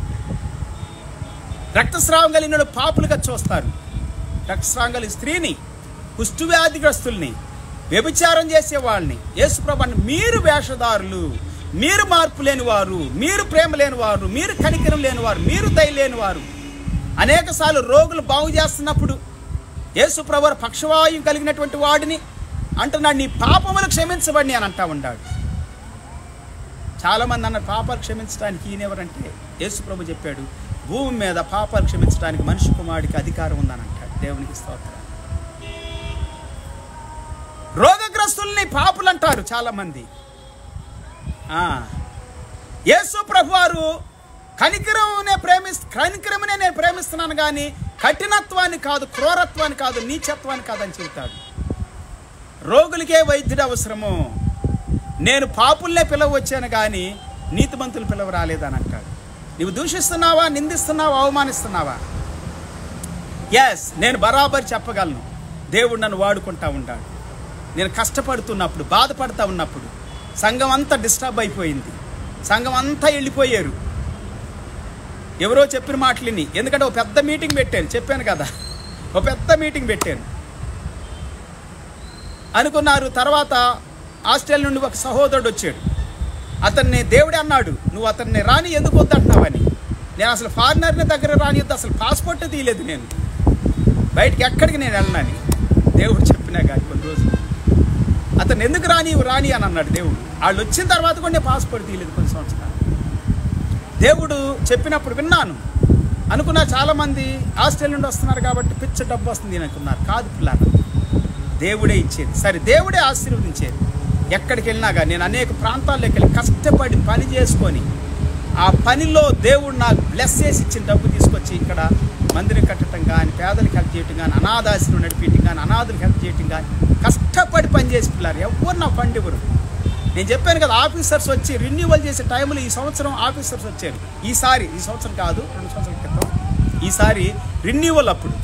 రక్తస్రావం కలిగిన పాపులుగా చూస్తారు రక్తస్రావం కలిగిన స్త్రీని కుష్టు వ్యాధిగ్రస్తుల్ని వ్యభిచారం చేసే వాళ్ళని యేసుప్రభాన్ని మీరు వేషధారులు మీరు మార్పు లేని వారు మీరు ప్రేమ లేని వారు మీరు కనికరం లేని వారు మీరు దయ లేని వారు అనేక సార్లు రోగులు బాగు చేస్తున్నప్పుడు యేసుప్రభు పక్షవాయువు కలిగినటువంటి వాడిని అంటున్నాడు నీ పాపములు క్షమించబడి అని అంటా ఉన్నాడు చాలామంది అన్న పాపాలు క్షమించడానికి ఈయనెవరంటే యేసుప్రభు చెప్పాడు భూమి మీద పాపాలు క్షమించడానికి మనిషి కుమారుడికి అధికారం ఉందని అంటాడు దేవునికి స్తోత్రం రోగగ్రస్తుల్ని పాపులు అంటారు చాలామంది ఆ, యేసు ప్రభు వారు కనికరమునే ప్రేమిస్ కనికరమునే నేను ప్రేమిస్తున్నాను కానీ కఠినత్వాన్ని కాదు క్రూరత్వాన్ని కాదు నీచత్వాన్ని కాదని చెబుతాడు రోగులకే వైద్యుడు అవసరము నేను పాపుల్నే పిలవచ్చాను కానీ నీతిమంతులు పిలవ రాలేదని అంటాడు నువ్వు దూషిస్తున్నావా నిందిస్తున్నావా అవమానిస్తున్నావా ఎస్ నేను బరాబర్ చెప్పగలను దేవుడు నన్ను వాడుకుంటా ఉంటాడు నేను కష్టపడుతున్నప్పుడు బాధపడతా ఉన్నప్పుడు సంఘం అంతా డిస్టర్బ్ అయిపోయింది సంఘం అంతా వెళ్ళిపోయారు ఎవరో చెప్పిన మాటలిని ఎందుకంటే ఒక పెద్ద మీటింగ్ పెట్టాను చెప్పాను కదా ఒక పెద్ద మీటింగ్ పెట్టాను అనుకున్నారు తర్వాత ఆస్ట్రేలియా నుండి ఒక సహోదరుడు వచ్చాడు అతన్ని దేవుడే అన్నాడు నువ్వు అతన్ని రాని ఎందుకు వద్దంటున్నావని నేను అసలు ఫారినర్ని దగ్గర రానియొద్దు అసలు పాస్పోర్ట్ తీయలేదు నేను బయటికి ఎక్కడికి నేను వెళ్ళనని దేవుడు చెప్పినా కానీ కొన్ని రోజులు అతను ఎందుకు రాని రాని అని అన్నాడు దేవుడు వాళ్ళు వచ్చిన తర్వాత కూడా నేను పాస్పోర్ట్ తీయలేదు కొన్ని సంవత్సరాలు దేవుడు చెప్పినప్పుడు విన్నాను అనుకున్నా చాలామంది ఆస్ట్రేలియా నుండి వస్తున్నారు కాబట్టి పిచ్చ డబ్బు వస్తుంది అని అనుకున్నారు కాదు పిల్లలు దేవుడే ఇచ్చేది సరే దేవుడే ఆశీర్వదించేది ఎక్కడికి వెళ్ళినా కానీ నేను అనేక ప్రాంతాల్లోకి వెళ్ళి కష్టపడి పని చేసుకొని ఆ పనిలో దేవుడు నాకు బ్లెస్ చేసి ఇచ్చిన డబ్బు తీసుకొచ్చి ఇక్కడ మందిరం కట్టడం కానీ పేదలకు హెల్ప్ చేయటం కానీ అనాథాశ్రమం నడిపించడం కానీ అనాథులకు హెల్ప్ చేయటం కానీ కష్టపడి పని చేసి పిల్లలు ఎవరు నా ఫండ్ ఇవ్వరు నేను చెప్పాను కదా ఆఫీసర్స్ వచ్చి రెన్యువల్ చేసే టైంలో ఈ సంవత్సరం ఆఫీసర్స్ వచ్చారు ఈసారి ఈ సంవత్సరం కాదు రెండు సంవత్సరాల క్రితం ఈసారి రెన్యువల్ అప్పుడు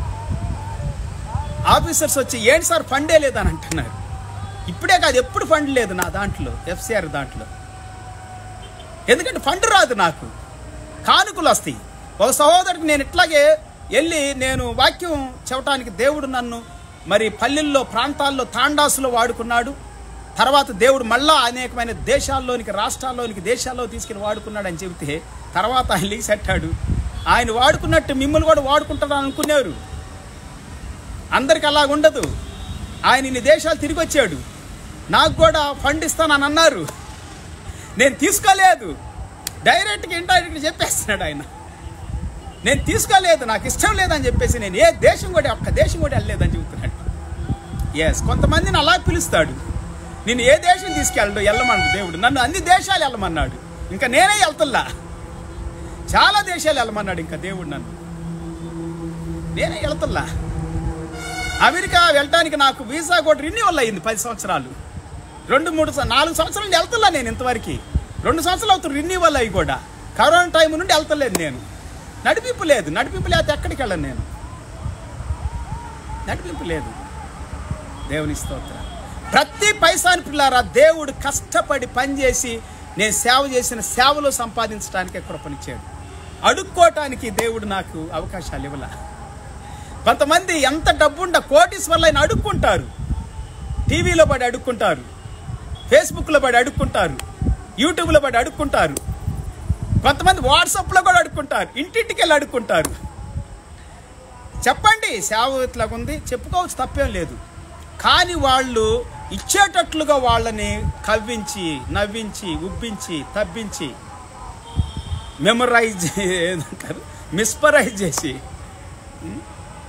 ఆఫీసర్స్ వచ్చి ఏంటి సార్ ఫండే లేదని అంటున్నారు ఇప్పుడే కాదు ఎప్పుడు ఫండ్ లేదు నా దాంట్లో ఎఫ్సిఆర్ దాంట్లో ఎందుకంటే ఫండ్ రాదు నాకు కానుకలు వస్తాయి ఒక సహోదరుడికి నేను ఇట్లాగే వెళ్ళి నేను వాక్యం చెప్పడానికి దేవుడు నన్ను మరి పల్లెల్లో ప్రాంతాల్లో తాండాసులో వాడుకున్నాడు తర్వాత దేవుడు మళ్ళా అనేకమైన దేశాల్లోనికి రాష్ట్రాల్లోనికి దేశాల్లో తీసుకెళ్ళి వాడుకున్నాడు అని చెబితే తర్వాత ఆయన లీసి పెట్టాడు ఆయన వాడుకున్నట్టు మిమ్మల్ని కూడా వాడుకుంటారని అనుకునేవారు అందరికి అలా ఉండదు ఆయన ఇన్ని దేశాలు తిరిగి వచ్చాడు నాకు కూడా ఫండ్ ఇస్తానని అన్నారు నేను తీసుకోలేదు డైరెక్ట్గా ఇండైరెక్ట్గా చెప్పేస్తున్నాడు ఆయన నేను తీసుకోలేదు నాకు ఇష్టం లేదని చెప్పేసి నేను ఏ దేశం కూడా ఒక్క దేశం కూడా వెళ్ళలేదని చెబుతున్నాడు ఎస్ కొంతమందిని అలా పిలుస్తాడు నేను ఏ దేశం తీసుకెళ్ళడు వెళ్ళమన్నాడు దేవుడు నన్ను అన్ని దేశాలు వెళ్ళమన్నాడు ఇంకా నేనే వెళ్తుల్లా చాలా దేశాలు వెళ్ళమన్నాడు ఇంకా దేవుడు నన్ను నేనే వెళ్తుల్లా అమెరికా వెళ్ళడానికి నాకు వీసా కూడా రెన్యువల్ అయ్యింది పది సంవత్సరాలు రెండు మూడు సం- నాలుగు సంవత్సరాలు నుండి వెళ్తున్నా నేను ఇంతవరకు రెండు సంవత్సరాలు అవుతుంది రెన్యువల్ అయ్యి కూడా కరోనా టైం నుండి వెళ్తలేదు నేను నడిపింపు లేదు నడిపింపు లేకపోతే ఎక్కడికి వెళ్ళను నేను నడిపింపు లేదు దేవుని స్తోత్రం ప్రతి పైసాని పిల్లారా దేవుడు కష్టపడి పనిచేసి నేను సేవ చేసిన సేవలో సంపాదించడానికి కృపనిచ్చాడు అడుక్కోవటానికి దేవుడు నాకు అవకాశాలు ఇవ్వలా కొంతమంది ఎంత డబ్బుండ కోటీశ్వర్లు అయినా అడుక్కుంటారు టీవీలో పడి అడుక్కుంటారు ఫేస్బుక్లో పడి అడుక్కుంటారు యూట్యూబ్లో పడి అడుక్కుంటారు కొంతమంది వాట్సాప్లో కూడా అడుక్కుంటారు ఇంటింటికి వెళ్ళి అడుక్కుంటారు చెప్పండి సేవ ఇట్లాగా ఉంది చెప్పుకోవచ్చు తప్పేం లేదు కానీ వాళ్ళు ఇచ్చేటట్లుగా వాళ్ళని కవ్వించి నవ్వించి ఉబ్బించి తవ్వించి మెమరైజ్ ఏదంటారు మిస్పరైజ్ చేసి ఉం?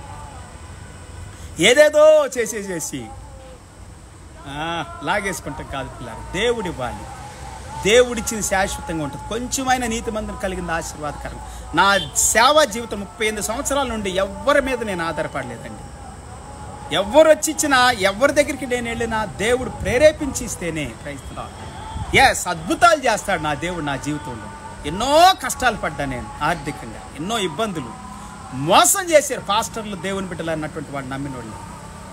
ఏదేదో చేసేసేసి ఆ, లాగేసుకుంటాం కాదు పిల్లలు దేవుడి ఇవ్వాలి దేవుడిచ్చింది శాశ్వతంగా ఉంటుంది కొంచెమైన నీతి మందిరం కలిగింది ఆశీర్వాదకరం నా సేవా జీవితం ముప్పై ఎనిమిది సంవత్సరాల నుండి ఎవరి మీద నేను ఆధారపడలేదండి ఎవరు వచ్చి ఇచ్చినా ఎవరి దగ్గరికి నేను వెళ్ళినా దేవుడు ప్రేరేపించి ఇస్తేనే క్రైస్తవ ఎస్ అద్భుతాలు చేస్తాడు నా దేవుడు నా జీవితంలో ఎన్నో కష్టాలు పడ్డా నేను ఆర్థికంగా ఎన్నో ఇబ్బందులు మోసం చేశారు పాస్టర్లు దేవుని బిడ్డలు అన్నటువంటి వాడు నమ్మిన వాళ్ళు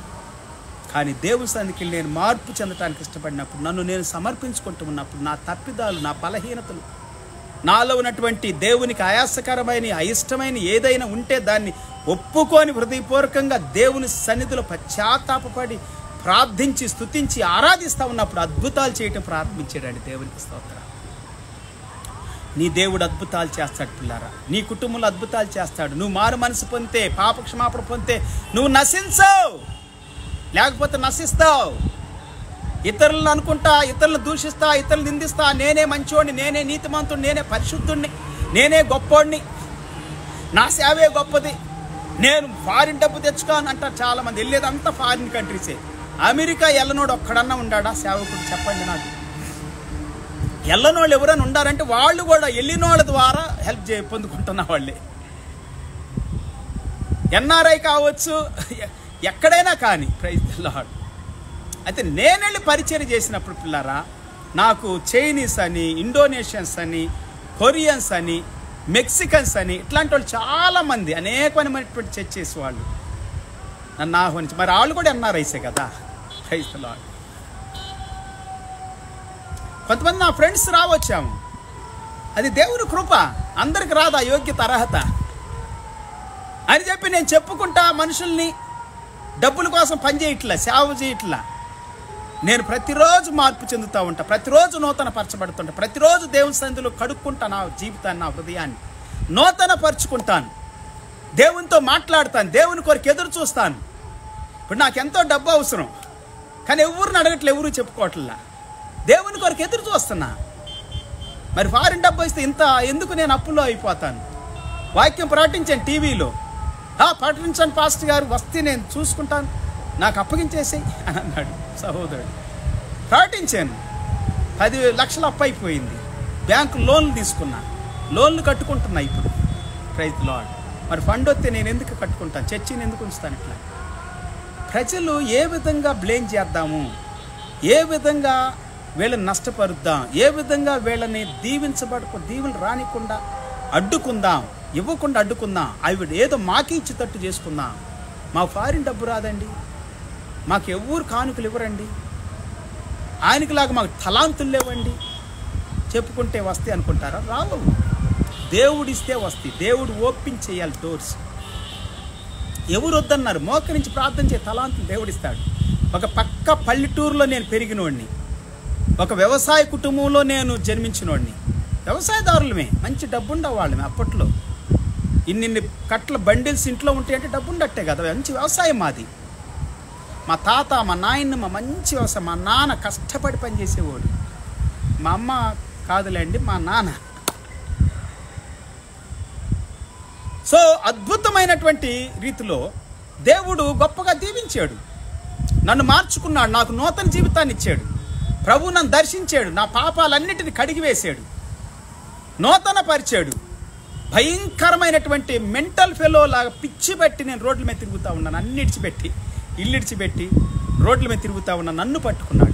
కానీ దేవుని సన్నిధికి నేను మార్పు చెందడానికి ఇష్టపడినప్పుడు నన్ను నేను సమర్పించుకుంటూ ఉన్నప్పుడు నా తప్పిదాలు నా బలహీనతలు నాలో ఉన్నటువంటి దేవునికి ఆయాసకరమైన అయిష్టమైన ఏదైనా ఉంటే దాన్ని ఒప్పుకొని హృదయపూర్వకంగా దేవుని సన్నిధిలో పశ్చాత్తాపడి ప్రార్థించి స్తుతించి ఆరాధిస్తా ఉన్నప్పుడు అద్భుతాలు చేయటం ప్రారంభించాడండి దేవునికి స్తోత్రం నీ దేవుడు అద్భుతాలు చేస్తాడు పిల్లారా నీ కుటుంబంలో అద్భుతాలు చేస్తాడు నువ్వు మారు మనసు పొందితే పాప క్షమాపణ పొందితే నువ్వు నశించవు లేకపోతే నశిస్తావు ఇతరులను అనుకుంటా ఇతరులను దూషిస్తా ఇతరులు నిందిస్తా నేనే మంచోడిని నేనే నీతిమంతుడిని నేనే పరిశుద్ధుడిని నేనే గొప్పోడిని నా సేవే గొప్పది నేను ఫారిన్ డబ్బు తెచ్చుకోను అంటారు చాలా మంది వెళ్ళేదంతా ఫారిన్ కంట్రీసే అమెరికా ఎల్లనోడు ఒక్కడన్నా ఉండాడా సేవకుడు చెప్పండి నాకు ఎల్లనోళ్ళు ఎవరైనా ఉండారంటే వాళ్ళు కూడా వెళ్ళినోళ్ళ ద్వారా హెల్ప్ చే పొందుకుంటున్న వాళ్ళే ఎన్ఆర్ఐ కావచ్చు ఎ- ఎక్కడైనా కానీ ప్రైజ్ లాడ్ అయితే నేను వెళ్ళి పరిచయం చేసినప్పుడు పిల్లారా నాకు చైనీస్ అని ఇండోనేషియన్స్ అని కొరియన్స్ అని మెక్సికన్స్ అని ఇట్లాంటి వాళ్ళు చాలామంది అనేకమైనటువంటి చర్చెస్ వాళ్ళు నన్ను ఆహ్వానించి మరి వాళ్ళు కూడా ఎన్ఆర్ఐసే కదా ప్రైజ్ లాడ్ కొంతమంది నా ఫ్రెండ్స్ రావచ్చాము అది దేవుని కృప అందరికి రాదు ఆ యోగ్యత అర్హత అని చెప్పి నేను చెప్పుకుంటా మనుషుల్ని డబ్బుల కోసం పని చేయట్లా సేవ చేయట్లా నేను ప్రతిరోజు మార్పు చెందుతూ ఉంటా ప్రతిరోజు నూతన పరచబడుతుంటా ప్రతిరోజు దేవుని సంధిలో కడుక్కుంటా నా జీవితాన్ని నా హృదయాన్ని నూతన పరుచుకుంటాను దేవునితో మాట్లాడతాను దేవుని కొరకు ఎదురు చూస్తాను ఇప్పుడు నాకు ఎంతో డబ్బు అవసరం కానీ ఎవరిని అడగట్లే ఎవరు చెప్పుకోవట్లా దేవుని కొరకు ఎదురు చూస్తున్నా మరి ఫారిన్ డబ్బు ఇస్తే ఇంత ఎందుకు నేను అప్పులో అయిపోతాను వాక్యం ప్రకటించాను టీవీలో "ఆ, ప్రకటించాను పాస్టర్ గారు వస్తే నేను చూసుకుంటాను నాకు అప్పగించేసేయి అని అన్నాడు సహోదరుడు ప్రకటించాను పది లక్షలు అప్పు అయిపోయింది బ్యాంకు లోన్లు తీసుకున్నా లోన్లు కట్టుకుంటున్నా ఇప్పుడు ప్రైజ్ లాడ్ మరి ఫండ్ వస్తే నేను ఎందుకు కట్టుకుంటాను చర్చిని ఎందుకు ఉంచుతాను ఇట్లా ప్రజలు ఏ విధంగా బ్లేమ్ చేద్దాము ఏ విధంగా వీళ్ళని నష్టపరుద్దాం ఏ విధంగా వీళ్ళని దీవించబడకు దీవులు రానికుండా అడ్డుకుందాం ఇవ్వకుండా అడ్డుకుందాం అవి ఏదో మాకి ఇచ్చేటట్టు చేసుకుందాం మా ఫారిన్ డబ్బు రాదండి మాకు ఎవరు కానుకలు ఇవ్వరండి ఆయనకిలాగా మాకు తలాంతులు లేవండి చెప్పుకుంటే వస్తాయి అనుకుంటారా రావు దేవుడిస్తే వస్తాయి దేవుడు ఓపెన్ చేయాలి డోర్స్ ఎవరు వద్దన్నారు మోకరించి ప్రార్థన చే తలాంతులు దేవుడిస్తాడు ఒక పక్క పల్లెటూరులో నేను పెరిగినోడిని ఒక వ్యవసాయ కుటుంబంలో నేను జన్మించినోడిని వ్యవసాయదారులమే మంచి డబ్బుండ వాళ్ళమే అప్పట్లో ఇన్నిన్ని కట్ల బండిల్స్ ఇంట్లో ఉంటాయి అంటే డబ్బుండట్టే కదా మంచి వ్యవసాయం మాది మా తాత మా నాయన మా మంచి వ్యవసాయం మా నాన్న కష్టపడి పనిచేసేవాడు మా అమ్మ కాదులేండి మా నాన్న సో అద్భుతమైనటువంటి రీతిలో దేవుడు గొప్పగా దీవించాడు నన్ను మార్చుకున్నాడు నాకు నూతన జీవితాన్ని ఇచ్చాడు ప్రభు నన్ను దర్శించాడు నా పాపాలన్నిటిని కడిగివేశాడు నూతన పరిచాడు భయంకరమైనటువంటి మెంటల్ ఫెలో లాగా పిచ్చి పెట్టి నేను రోడ్ల మీద తిరుగుతూ ఉన్నాను అన్ని ఇడిచిపెట్టి ఇల్లు ఇడిచిపెట్టి రోడ్ల మీద తిరుగుతూ ఉన్నా నన్ను పట్టుకున్నాడు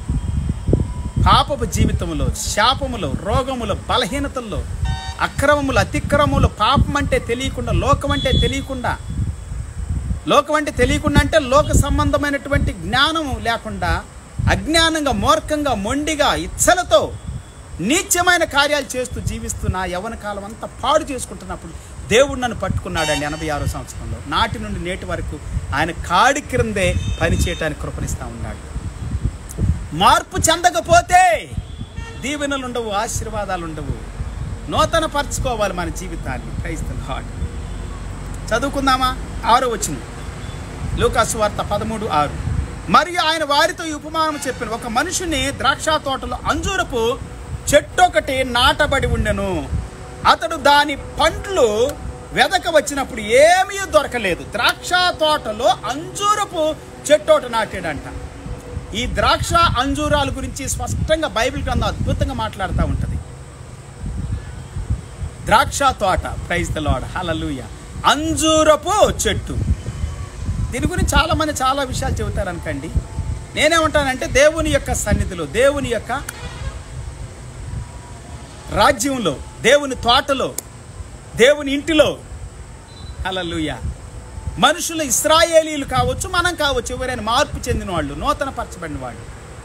పాపపు జీవితంలో శాపములో రోగములో బలహీనతల్లో అక్రమములు అతిక్రమములు పాపం అంటే తెలియకుండా లోకం అంటే తెలియకుండా లోకం అంటే తెలియకుండా అంటే లోక సంబంధమైనటువంటి జ్ఞానము లేకుండా అజ్ఞానంగా మూర్ఖంగా మొండిగా ఇచ్చలతో నీచమైన కార్యాలు చేస్తూ జీవిస్తున్న యవన కాలం అంతా పాడు చేసుకుంటున్నప్పుడు దేవుడు నన్ను పట్టుకున్నాడండి ఎనభై ఆరో సంవత్సరంలో నాటి నుండి నేటి వరకు ఆయన కాడి క్రిందే పని చేయటానికి కృపణిస్తూ ఉన్నాడు మార్పు చెందకపోతే దీవెనలు ఉండవు ఆశీర్వాదాలు ఉండవు నూతన పరచుకోవాలి మన జీవితాన్ని క్రైస్తవ హాట్ చదువుకుందామా ఆరో వచ్చిన లూకాసు వార్త పదమూడు ఆరు మరియు ఆయన వారితో ఈ ఉపమానం చెప్పిన ఒక మనుషుని ద్రాక్ష తోటలో అంజూరపు చెట్టు ఒకటి నాటబడి ఉండెను అతడు దాని పండ్లు వెదక వచ్చినప్పుడు ఏమీ దొరకలేదు ద్రాక్ష తోటలో అంజూరపు చెట్టు ఒకటి నాటాడంట ఈ ద్రాక్ష అంజూరాల గురించి స్పష్టంగా బైబిల్ గ్రంథం అద్భుతంగా మాట్లాడుతూ ఉంటుంది ద్రాక్ష తోట ప్రైజ్ ద లాడ్ హలలుయ అంజూరపు చెట్టు దీని గురించి చాలా మంది చాలా విషయాలు చెబుతారు అనుకండి నేనేమంటానంటే దేవుని యొక్క సన్నిధిలో దేవుని యొక్క రాజ్యంలో దేవుని తోటలో దేవుని ఇంటిలో హలలుయ మనుషులు ఇస్రాయేలీలు కావచ్చు మనం కావచ్చు ఎవరైనా మార్పు చెందిన వాళ్ళు నూతన పరచబడిన వాళ్ళు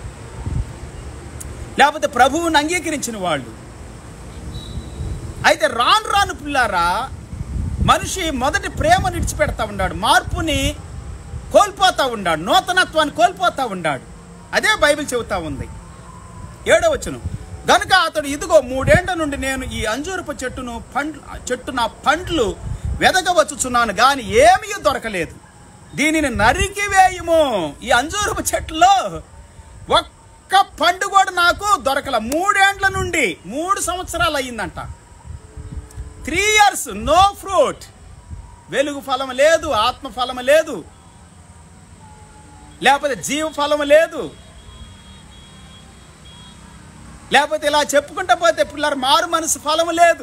లేకపోతే ప్రభువుని అంగీకరించిన వాళ్ళు అయితే రాను రాను పిల్లారా మనిషి మొదటి ప్రేమను విడిచిపెడతా ఉన్నాడు మార్పుని కోల్పోతా ఉన్నాడు నూతనత్వాన్ని కోల్పోతా ఉన్నాడు అదే బైబిల్ చెబుతా ఉంది ఏడవచ్చును గనుక అతడు ఇదిగో మూడేండ్ల నుండి నేను ఈ అంజూరపు చెట్టును పండ్లు చెట్టు నా పండ్లు వెదగవచ్చుచున్నాను గాని ఏమీ దొరకలేదు దీనిని నరికి వేయము ఈ అంజూరపు చెట్టులో ఒక్క పండు కూడా నాకు దొరకల మూడేండ్ల నుండి మూడు సంవత్సరాలు అయ్యిందంట త్రీ ఇయర్స్ నో ఫ్రూట్ వెలుగు ఫలం లేదు ఆత్మ ఫలం లేదు లేకపోతే జీవ ఫలం లేదు లేకపోతే ఇలా చెప్పుకుంటా పోతే పిల్లలు మారు మనసు ఫలము లేదు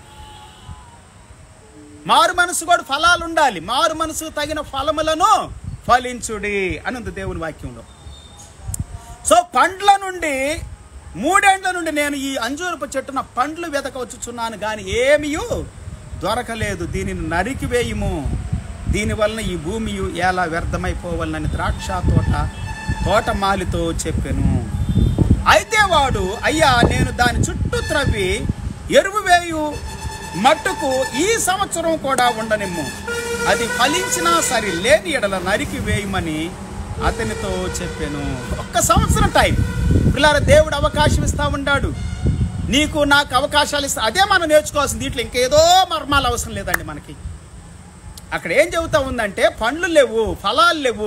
మారు మనసు కూడా ఫలాలు ఉండాలి మారు మనసు తగిన ఫలములను ఫలించుడి అని ఉంది దేవుని వాక్యంలో సో పండ్ల నుండి మూడేండ్ల నుండి నేను ఈ అంజూరపు చెట్టున పండ్లు వెతకవచ్చుచున్నాను కానీ ఏమీ దొరకలేదు దీనిని నరికి వేయము దీనివలన ఈ భూమి ఎలా వ్యర్థమైపోవాలని ద్రాక్ష తోట తోటమాలితో చెప్పాను అయితే వాడు అయ్యా నేను దాని చుట్టూ త్రవ్వి ఎరువు వేయు మట్టుకు ఈ సంవత్సరం కూడా ఉండనిమ్ము అది ఫలించినా సరే లేని ఎడల నరికి వేయమని అతనితో చెప్పాను ఒక్క సంవత్సరం టైం పిల్లల దేవుడు అవకాశం ఇస్తా ఉన్నాడు నీకు నాకు అవకాశాలు ఇస్తా అదే మనం నేర్చుకోవాల్సింది దీంట్లో ఇంకేదో మర్మాలు అవసరం లేదండి మనకి అక్కడ ఏం చెబుతా ఉందంటే పండ్లు లేవు ఫలాలు లేవు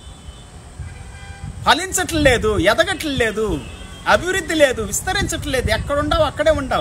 ఫలించట్లేదు లేదు ఎదగట్లేదు లేదు అభివృద్ధి లేదు విస్తరించట్లేదు ఎక్కడ ఉండవు అక్కడే ఉండవు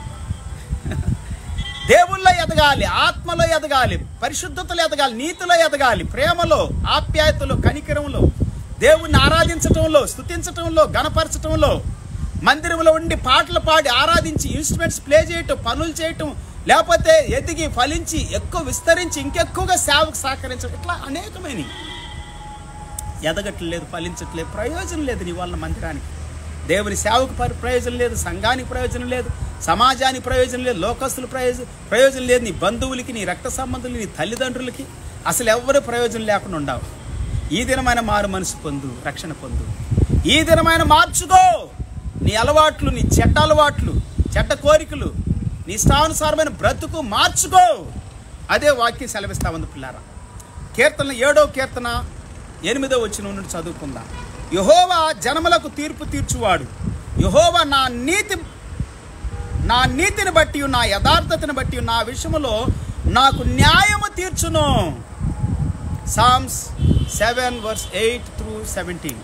దేవుల్లో ఎదగాలి ఆత్మలో ఎదగాలి పరిశుద్ధతలో ఎదగాలి నీతిలో ఎదగాలి ప్రేమలో ఆప్యాయతలో కనికరంలో దేవుణ్ణి ఆరాధించటంలో స్తుతించటంలో గణపరచటంలో మందిరంలో ఉండి పాటలు పాడి ఆరాధించి ఇన్స్ట్రుమెంట్స్ ప్లే చేయటం పనులు చేయటం లేకపోతే ఎదిగి ఫలించి ఎక్కువ విస్తరించి ఇంకెక్కువగా సేవకు సహకరించడం ఇట్లా అనేకమైనవి ఎదగట్లేదు ఫలించట్లేదు ప్రయోజనం లేదు నీ వల్ల మందిరానికి దేవుని సేవకు పరి- ప్రయోజనం లేదు సంఘానికి ప్రయోజనం లేదు సమాజానికి ప్రయోజనం లేదు లోకస్తుల ప్రయోజనం ప్రయోజనం లేదు నీ బంధువులకి నీ రక్త సంబంధులు నీ తల్లిదండ్రులకి అసలు ఎవరు ప్రయోజనం లేకుండా ఉండవు ఈ దినమైన మారు మనసు పొందు రక్షణ పొందు ఈ దినమైన మార్చుకో నీ అలవాట్లు నీ చెడ్డ అలవాట్లు చెడ్డ కోరికలు నీ ఇష్టానుసారమైన బ్రతుకు మార్చుకో అదే వాక్యం సెలవిస్తా ఉంది పిల్లారా కీర్తన ఏడో కీర్తన ఎనిమిదో వచ్చిన నుండి చదువుకుందాం యహోవా జనములకు తీర్పు తీర్చువాడు యహోవా నా నీతి నా నీతిని బట్టి నా యథార్థతను బట్టి నా విషయములో నాకు న్యాయము తీర్చును Psalms seven verse eight through seventeen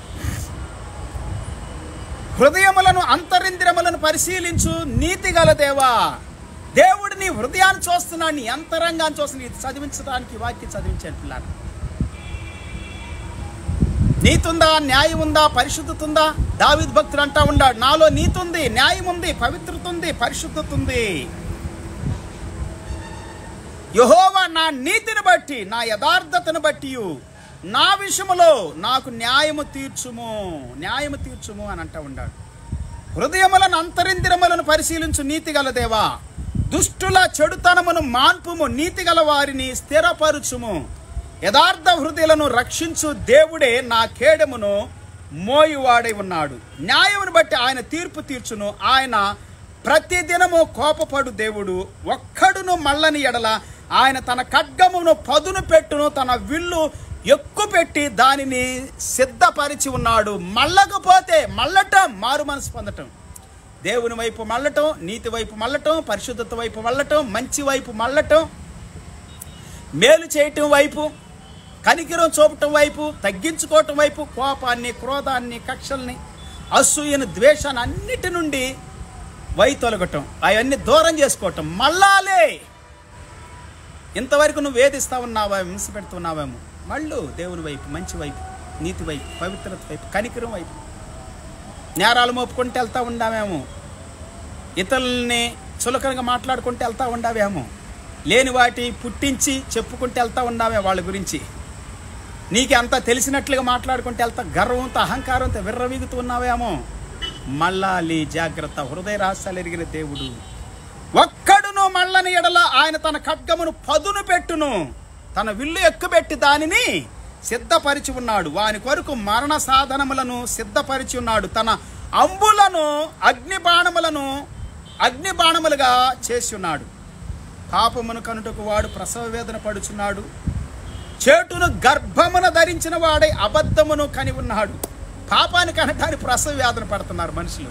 హృదయములను అంతరింద్రములను పరిశీలించు నీతి గల దేవా దేవుడు నీ హృదయాన్ని చూస్తున్నాడు నీ అంతరంగాన్ని చూస్తున్నాడు ఇది చదివించడానికి ఈ వాక్యం చదివించాడు పిల్లారు నీతుందా న్యాయం ఉందా పరిశుద్ధత ఉందా దావిద్ భక్తుడు అంటా ఉన్నాడు నాలో నీతి ఉంది న్యాయం ఉంది పవిత్రత ఉంది పరిశుద్ధత ఉంది యహోవా నా నీతిని బట్టి నా యథార్థతను బట్టి నా విషయములో నాకు న్యాయము తీర్చుము న్యాయము తీర్చుము అని అంటా ఉన్నాడు హృదయములను అంతరిందిరములను పరిశీలించు నీతి గల దేవా దుష్టుల చెడుతనమును మాన్పుము నీతి గల వారిని స్థిరపరుచుము యథార్థ హృదయులను రక్షించు దేవుడే నా కేడమును మోయువాడై ఉన్నాడు న్యాయమును బట్టి ఆయన తీర్పు తీర్చును ఆయన ప్రతిదినము కోపపడు దేవుడు ఒక్కడును మల్లని ఎడల ఆయన తన ఖడ్గమును పదును పెట్టును తన విల్లు ఎక్కువ పెట్టి దానిని సిద్ధపరిచి ఉన్నాడు మళ్ళకపోతే మళ్ళటం మారు మనసు పొందటం దేవుని వైపు మళ్ళటం నీతి వైపు మళ్ళటం పరిశుద్ధత వైపు మళ్ళటం మంచి వైపు మళ్ళటం మేలు చేయటం వైపు కనికిరం చూపటం వైపు తగ్గించుకోవటం వైపు కోపాన్ని క్రోధాన్ని కక్షల్ని అసూయను ద్వేషాన్ని అన్నిటి నుండి వై తొలగటం అవన్నీ దూరం చేసుకోవటం మళ్ళాలే ఇంతవరకు నువ్వు వేధిస్తా ఉన్నావా హింస పెడుతున్నావేమో మళ్ళు దేవుని వైపు మంచి వైపు నీతి వైపు పవిత్రత వైపు కనికరం వైపు నేరాలు మోపుకుంటూ వెళ్తా ఉండామేమో ఇతరుల్ని చులకనగా మాట్లాడుకుంటూ వెళ్తా ఉండావేమో లేని వాటి పుట్టించి చెప్పుకుంటూ వెళ్తా ఉండామే వాళ్ళ గురించి నీకు అంతా తెలిసినట్లుగా మాట్లాడుకుంటూ వెళ్తా గర్వంతో అహంకారంతో విర్రవీగుతూ ఉన్నావేమో మళ్ళాలి జాగ్రత్త హృదయ రహస్యాలు ఎరిగిన దేవుడు ఒక్కడును మళ్ళని ఎడల ఆయన తన ఖడ్గమును పదును పెట్టును తన విల్లు ఎక్కుబెట్టి దానిని సిద్ధపరిచి ఉన్నాడు వాని కొరకు మరణ సాధనములను సిద్ధపరిచి ఉన్నాడు తన అంబులను అగ్ని బాణములను అగ్ని బాణములుగా చేసి ఉన్నాడు పాపమును కనుటకు వాడు ప్రసవ వేదన పడుచున్నాడు చేటును గర్భమున ధరించిన వాడై అబద్ధమును కని ఉన్నాడు పాపాన్ని కనటానికి ప్రసవ వేదన పడుతున్నారు మనుషులు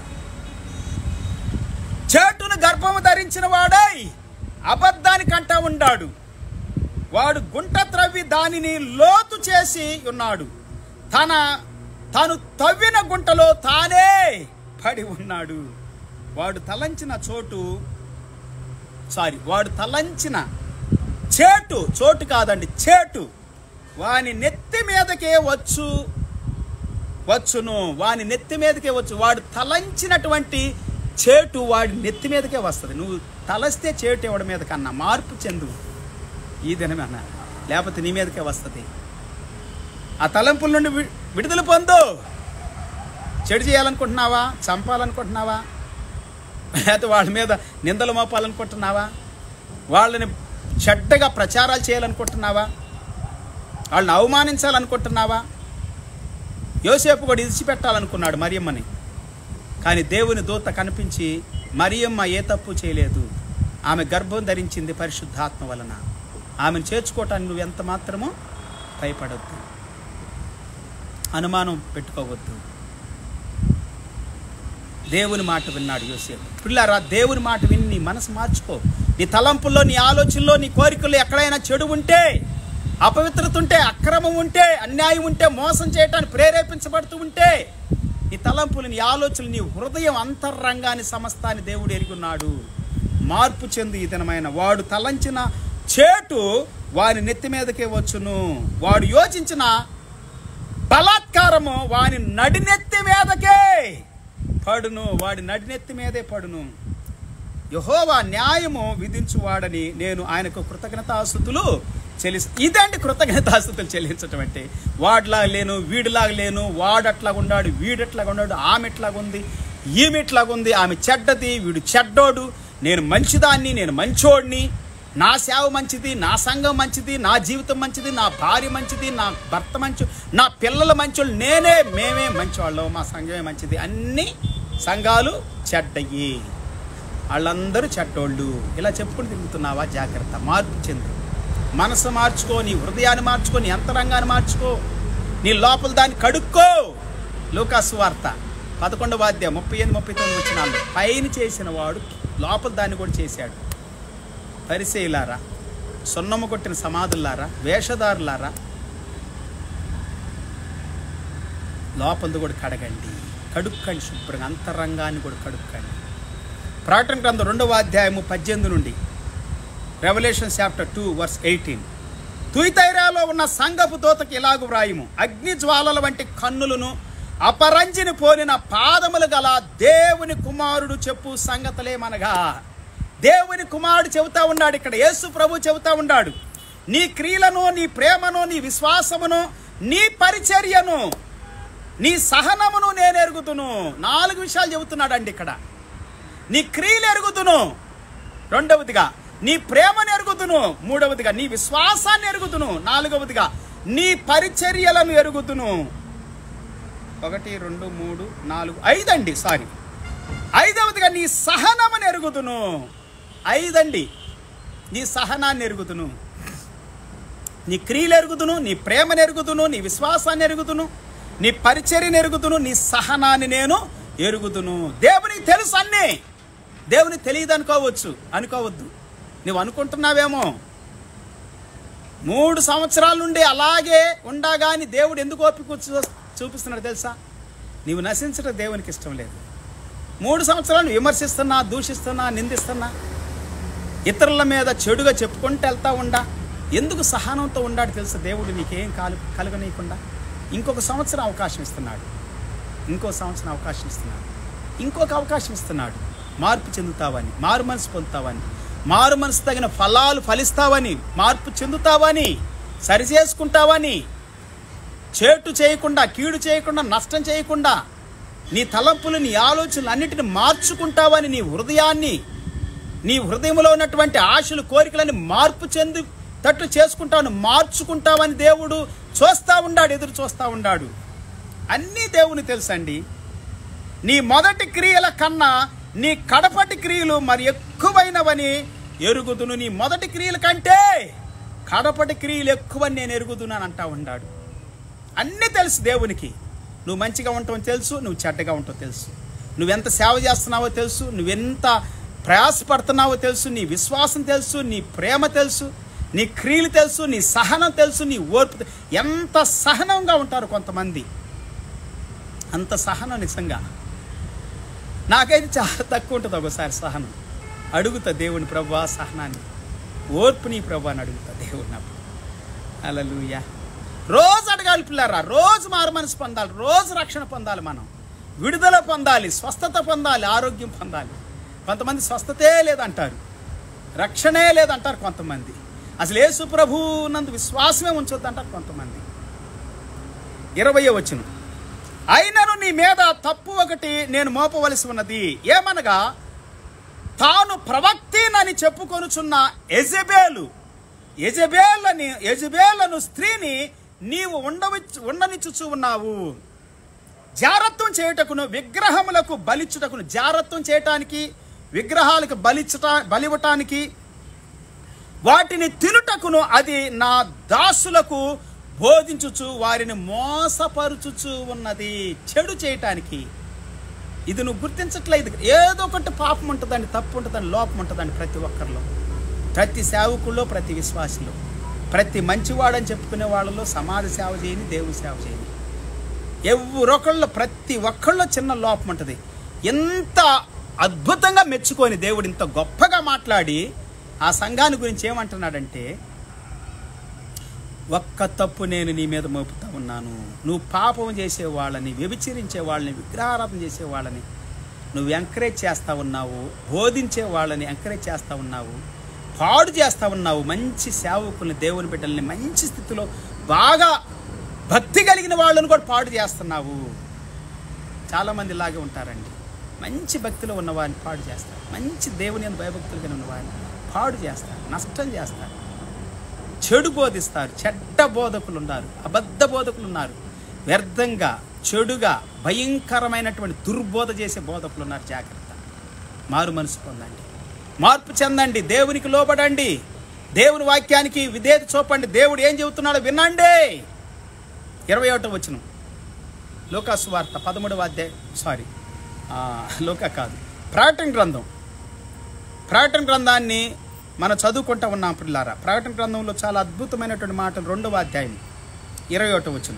చేటును గర్భము ధరించిన వాడై అబద్ధాన్ని కంటా ఉన్నాడు వాడు గుంట త్రవ్వి దానిని లోతు చేసి ఉన్నాడు తన తాను తవ్విన గుంటలో తానే పడి ఉన్నాడు వాడు తలంచిన చోటు సారీ వాడు తలంచిన చేటు చోటు కాదండి చేటు వాని నెత్తి మీదకే వచ్చు వచ్చును వాని నెత్తి మీదకే వచ్చు వాడు తలంచినటువంటి చేటు వాడి నెత్తి మీదకే వస్తుంది నువ్వు తలస్తే చేటు ఇవ్వడం మీద కన్నా మార్పు చెందు ఈ దినమే అన్న లేకపోతే నీ మీదకే వస్తుంది ఆ తలంపుల నుండి వి- విడుదల పొందు చెడు చేయాలనుకుంటున్నావా చంపాలనుకుంటున్నావా లేకపోతే వాళ్ళ మీద నిందలు మోపాలనుకుంటున్నావా వాళ్ళని చెడ్డగా ప్రచారాలు చేయాలనుకుంటున్నావా వాళ్ళని అవమానించాలనుకుంటున్నావా యోసేపు కూడా ఇడిచిపెట్టాలనుకున్నాడు మరియమ్మని కానీ దేవుని దూత కనిపించి మరియమ్మ ఏ తప్పు చేయలేదు ఆమె గర్భం ధరించింది పరిశుద్ధాత్మ వలన ఆమెను చేర్చుకోవటానికి నువ్వు ఎంత మాత్రమో భయపడొద్దు అనుమానం పెట్టుకోవద్దు దేవుని మాట విన్నాడు యోసేపు పిల్లారా దేవుని మాట విని నీ మనసు మార్చుకో నీ తలంపుల్లో నీ ఆలోచనలో నీ కోరికల్లో ఎక్కడైనా చెడు ఉంటే అపవిత్రత ఉంటే అక్రమం ఉంటే అన్యాయం ఉంటే మోసం చేయటానికి ప్రేరేపించబడుతూ ఉంటే నీ తలంపులు నీ ఆలోచనలు నీ హృదయం అంతరంగాన్ని సమస్తాన్ని దేవుడు ఎరుగున్నాడు మార్పు చెంది ఈ దినమైన వాడు తలంచిన చేటు వాని నెత్తి మీదకే వచ్చును వాడు యోచించిన బలాత్కారము వాని నడినెత్తి మీదకే పడును వాడి నడినెత్తి మీదే పడును యహోవా న్యాయము విధించువాడని నేను ఆయనకు కృతజ్ఞతాస్తుతులు చెల్లి ఇదండి కృతజ్ఞతాస్తుతులు చెల్లించటం అంటే వాడిలాగా లేను వీడిలాగా లేను వాడట్లాగా ఉన్నాడు వీడట్లాగా ఉన్నాడు ఆమె ఎట్లాగా ఉంది ఈమె ఎట్లాగా ఉంది ఆమె చెడ్డది వీడు చెడ్డోడు నేను మంచిదాన్ని నేను మంచోడిని నా సేవ మంచిది నా సంఘం మంచిది నా జీవితం మంచిది నా భార్య మంచిది నా భర్త మంచి నా పిల్లల మంచోళ్ళు నేనే మేమే మంచివాళ్ళం మా సంఘమే మంచిది అన్ని సంఘాలు చెడ్డయి వాళ్ళందరూ చెడ్డోళ్ళు ఇలా చెప్పుకుని తిరుగుతున్నావా జాగ్రత్త మార్పు చెందు మనసు మార్చుకో నీ హృదయాన్ని మార్చుకో నీ అంతరంగాన్ని మార్చుకో నీ లోపల దాన్ని కడుక్కో లూకాసు వార్త పదకొండవ అధ్యాయం ముప్పై ఎనిమిది ముప్పై తొమ్మిది వచ్చిన పైన చేసిన వాడు లోపల దాన్ని కూడా చేశాడు పరిసేయులారా సున్నమ్మ కొట్టిన సమాధులారా వేషధారులారా లోపలది కూడా కడగండి కడుక్కండి శుభ్రంగా అంతరంగాన్ని కూడా కడుక్కండి ప్రకటన గ్రంథం రెండవ అధ్యాయము పద్దెనిమిది నుండి Revelation chapter two verse eighteen తుయితైరాలో ఉన్న సంగపు దూతకి ఇలాగు వ్రాయము అగ్ని జ్వాలల వంటి కన్నులను అపరంజిని పోలిన పాదములు గల దేవుని కుమారుడు చెప్పు సంగతులేమనగా దేవుని కుమారుడు చెబుతా ఉన్నాడు ఇక్కడ యేసు ప్రభు చెబుతా ఉన్నాడు నీ క్రియలను నీ ప్రేమను నీ విశ్వాసమును నీ పరిచర్యను నీ సహనమును నేను ఎరుగుతును నాలుగు విషయాలు చెబుతున్నాడు అండి ఇక్కడ నీ క్రియలు ఎరుగుతును రెండవదిగా నీ ప్రేమను ఎరుగుతును మూడవదిగా నీ విశ్వాసాన్ని ఎరుగుతును నాలుగవదిగా నీ పరిచర్యలను ఎరుగుతును ఒకటి రెండు మూడు నాలుగు ఐదండి సారీ ఐదవదిగా నీ సహనమును ఎరుగుతును ఐదండి నీ సహనాన్ని ఎరుగుతును నీ క్రియలు ఎరుగుతును నీ ప్రేమను ఎరుగుతును నీ విశ్వాసాన్ని ఎరుగుతును నీ పరిచర్యను ఎరుగుతును నీ సహనాన్ని నేను ఎరుగుతును దేవునికి తెలుసు అన్నీ దేవునికి తెలియదు అనుకోవచ్చు అనుకోవద్దు నువ్వు అనుకుంటున్నావేమో మూడు సంవత్సరాల నుండి అలాగే ఉండగాని దేవుడు ఎందుకు ఓపిక చూ- చూపిస్తున్నాడు తెలుసా నీవు నశించడం దేవునికి ఇష్టం లేదు మూడు సంవత్సరాలు విమర్శిస్తున్నా దూషిస్తున్నా నిందిస్తున్నా ఇతరుల మీద చెడుగా చెప్పుకుంటూ వెళ్తా ఉండా ఎందుకు సహనంతో ఉండాడు తెలుసా దేవుడు నీకేం కాలు కలగనీయకుండా ఇంకొక సంవత్సరం అవకాశం ఇస్తున్నాడు ఇంకో సంవత్సరం అవకాశం ఇస్తున్నాడు ఇంకొక అవకాశం ఇస్తున్నాడు మార్పు చెందుతావని మారు మనసు పొందుతావని మారు మనసు తగిన ఫలాలు ఫలిస్తావని మార్పు చెందుతావని సరి చేసుకుంటావని చేటు చేయకుండా కీడు చేయకుండా నష్టం చేయకుండా నీ తలంపులు నీ ఆలోచనలు అన్నిటిని మార్చుకుంటావని నీ హృదయాన్ని నీ హృదయంలో ఉన్నటువంటి ఆశలు కోరికలని మార్పు చెంది తట్టు చేసుకుంటాను మార్చుకుంటావని దేవుడు చూస్తా ఉన్నాడు ఎదురు చూస్తా ఉన్నాడు అన్నీ దేవుని తెలుసండి నీ మొదటి క్రియల కన్నా నీ కడపటి క్రియలు మరి ఎక్కువైనవని ఎరుగుదును నీ మొదటి క్రియల కంటే కడపటి క్రియలు ఎక్కువని నేను ఎరుగుదును అంటా ఉన్నాడు అన్నీ తెలుసు దేవునికి నువ్వు మంచిగా ఉంటావు తెలుసు నువ్వు చెడ్డగా ఉంటావు తెలుసు నువ్వెంత సేవ చేస్తున్నావో తెలుసు నువ్వెంత ప్రయాసపడుతున్నావో తెలుసు నీ విశ్వాసం తెలుసు నీ ప్రేమ తెలుసు నీ క్రియలు తెలుసు నీ సహనం తెలుసు నీ ఓర్పు తె- ఎంత సహనంగా ఉంటారు కొంతమంది అంత సహనం నిజంగా నాకైతే చాలా తక్కువ ఉంటుంది ఒకసారి సహనం అడుగుతా దేవుని ప్రభా సహనాన్ని ఓర్పుని ప్రభా అని అడుగుతా దేవుని అప్పుడు అలలుయ రోజు అడగాలి పిల్లరా రోజు మారు మనసు పొందాలి రోజు రక్షణ పొందాలి మనం విడుదల పొందాలి స్వస్థత పొందాలి ఆరోగ్యం పొందాలి కొంతమంది స్వస్థతే లేదంటారు రక్షణే లేదంటారు కొంతమంది అసలు యేసు ప్రభు నందు విశ్వాసమే ఉంచొద్దంటారు కొంతమంది ఇరవయో వచ్చిన అయినను నీ మీద తప్పు ఒకటి నేను మోపవలసి ఉన్నది ఏమనగా తాను ప్రవక్తినని చెప్పుకొనుచున్న ఎజబేలు ఎజబేలని ఎజబేలను స్త్రీని నీవు ఉండవచ్చు ఉండనిచ్చుచు ఉన్నావు జారత్వం చేయుటకును విగ్రహములకు బలిచ్చుటకును జారత్వం చేయటానికి విగ్రహాలకు బలిచ్చుట బలివ్వటానికి వాటిని తినుటకును అది నా దాసులకు బోధించుచు వారిని మోసపరుచుచు ఉన్నది చెడు చేయటానికి ఇది నువ్వు గుర్తించట్లేదు ఏదో ఒకటి పాపం ఉంటుందండి తప్పు ఉంటుందండి లోపం ఉంటుందండి ప్రతి ఒక్కరిలో ప్రతి సేవకుల్లో ప్రతి విశ్వాసిలో ప్రతి మంచివాడని చెప్పుకునే వాళ్ళలో సమాజ సేవ చేయని దేవుని సేవ చేయని ఎవరొకళ్ళు ప్రతి ఒక్కళ్ళు చిన్న లోపం ఉంటుంది ఎంత అద్భుతంగా మెచ్చుకొని దేవుడు ఇంత గొప్పగా మాట్లాడి ఆ సంఘాన్ని గురించి ఏమంటున్నాడంటే ఒక్క తప్పు నేను నీ మీద మోపుతా ఉన్నాను నువ్వు పాపం చేసే వాళ్ళని వ్యభిచరించే వాళ్ళని విగ్రహారాధన చేసే వాళ్ళని నువ్వు ఎంకరేజ్ చేస్తా ఉన్నావు బోధించే వాళ్ళని ఎంకరేజ్ చేస్తా ఉన్నావు పాడు చేస్తా ఉన్నావు మంచి సేవకుల్ని దేవుని బిడ్డల్ని మంచి స్థితిలో బాగా భక్తి కలిగిన వాళ్ళని కూడా పాడు చేస్తున్నావు చాలామంది ఇలాగే ఉంటారండి మంచి భక్తిలో ఉన్నవారిని పాడు చేస్తారు మంచి దేవుని అందు భయభక్తులు కలిగిన ఉన్నవారిని పాడు చేస్తారు నష్టం చేస్తారు చెడు బోధిస్తారు చెడ్డ బోధకులు ఉన్నారు అబద్ధ బోధకులు ఉన్నారు వ్యర్థంగా చెడుగా భయంకరమైనటువంటి దుర్బోధ చేసే బోధకులు ఉన్నారు జాగ్రత్త మారు మనసు పొందండి మార్పు చెందండి దేవునికి లోబడండి దేవుని వాక్యానికి విధేయత చూపండి దేవుడు ఏం చెబుతున్నాడో వినండి ఇరవై ఒకటో వచ్చిన లోకాసు వార్త పదమూడవ అధ్యాయం సారీ లోక కాదు ప్రకటన గ్రంథం ప్రకటన గ్రంథాన్ని మనం చదువుకుంటూ ఉన్నాం పిల్లారా ప్రకటన గ్రంథంలో చాలా అద్భుతమైనటువంటి మాటలు రెండవ అధ్యాయం ఇరవై ఒకటి వచ్చిన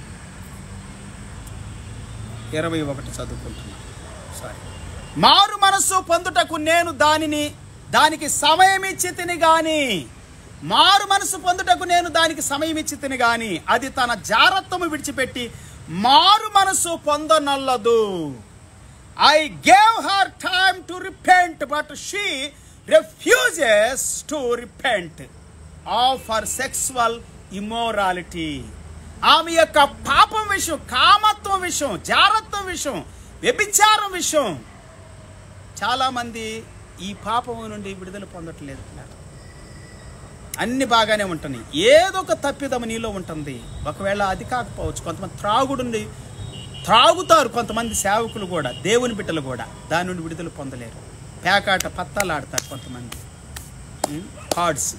ఇరవై ఒకటి చదువుకుంటున్నాం సారీ మారు మనస్సు పొందుటకు నేను దానిని దానికి సమయం ఇచ్చి తిని గాని మారు మనసు పొందుటకు నేను దానికి సమయం ఇచ్చి తిని గాని అది తన జారత్వము విడిచిపెట్టి మారు మనసు పొందనల్లదు I gave her time to repent but she refuses to repent of her sexual immorality ఆమె యొక్క పాపం విషయం కామత్వం విషయం జారత్వం విషయం వ్యభిచారం విషయం చాలామంది ఈ పాపం నుండి విడుదల పొందట్లేదు పిల్లలు. అన్ని బాగానే ఉంటున్నాయి ఏదో ఒక తప్పిదం నీలో ఉంటుంది ఒకవేళ అది కాకపోవచ్చు కొంతమంది త్రాగుడుండి త్రాగుతారు కొంతమంది సేవకులు కూడా దేవుని బిడ్డలు కూడా దాని నుండి విడుదల పొందలేరు పేకాట పత్తాలు ఆడతారు కొంతమంది ఉం? కార్డ్స్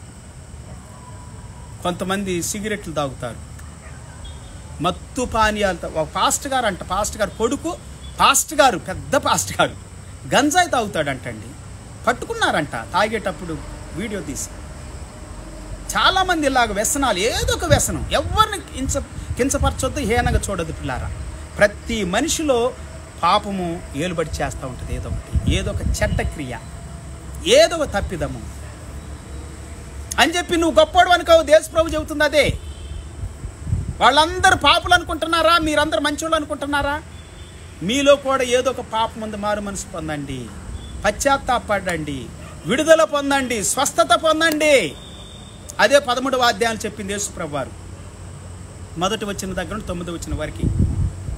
కొంతమంది సిగరెట్లు తాగుతారు మత్తు పానీయాలు తా- ఒక పాస్ట్ గారు అంట పాస్ట్ గారు కొడుకు పాస్ట్ గారు పెద్ద పాస్ట్ గారు గంజాయి తాగుతాడంటండి పట్టుకున్నారంట తాగేటప్పుడు వీడియో తీసి చాలామంది ఇలాగ వ్యసనాలు ఏదో ఒక వ్యసనం ఎవరిని కించ కించపరచొద్దు హీనంగా చూడొద్దు పిల్లారా ప్రతి మనిషిలో పాపము ఏలుబడి చేస్తూ ఉంటుంది ఏదో ఒకటి ఏదో ఒక చెడ్డ క్రియ ఏదో ఒక తప్పిదము అని చెప్పి నువ్వు గొప్పవాడు అనుకోవు దేశ ప్రభు చెబుతుంది అదే వాళ్ళందరూ పాపులు అనుకుంటున్నారా మీరందరూ మంచోళ్ళు అనుకుంటున్నారా మీలో కూడా ఏదో ఒక పాపం ఉంది మారు మనసు పొందండి పశ్చాత్తాపడండి విడుదల పొందండి స్వస్థత పొందండి అదే పదమూడవ అధ్యాయం చెప్పింది యేసుప్రభు వారు మొదటి వచ్చిన దగ్గర నుండి తొమ్మిది వచ్చిన వరకు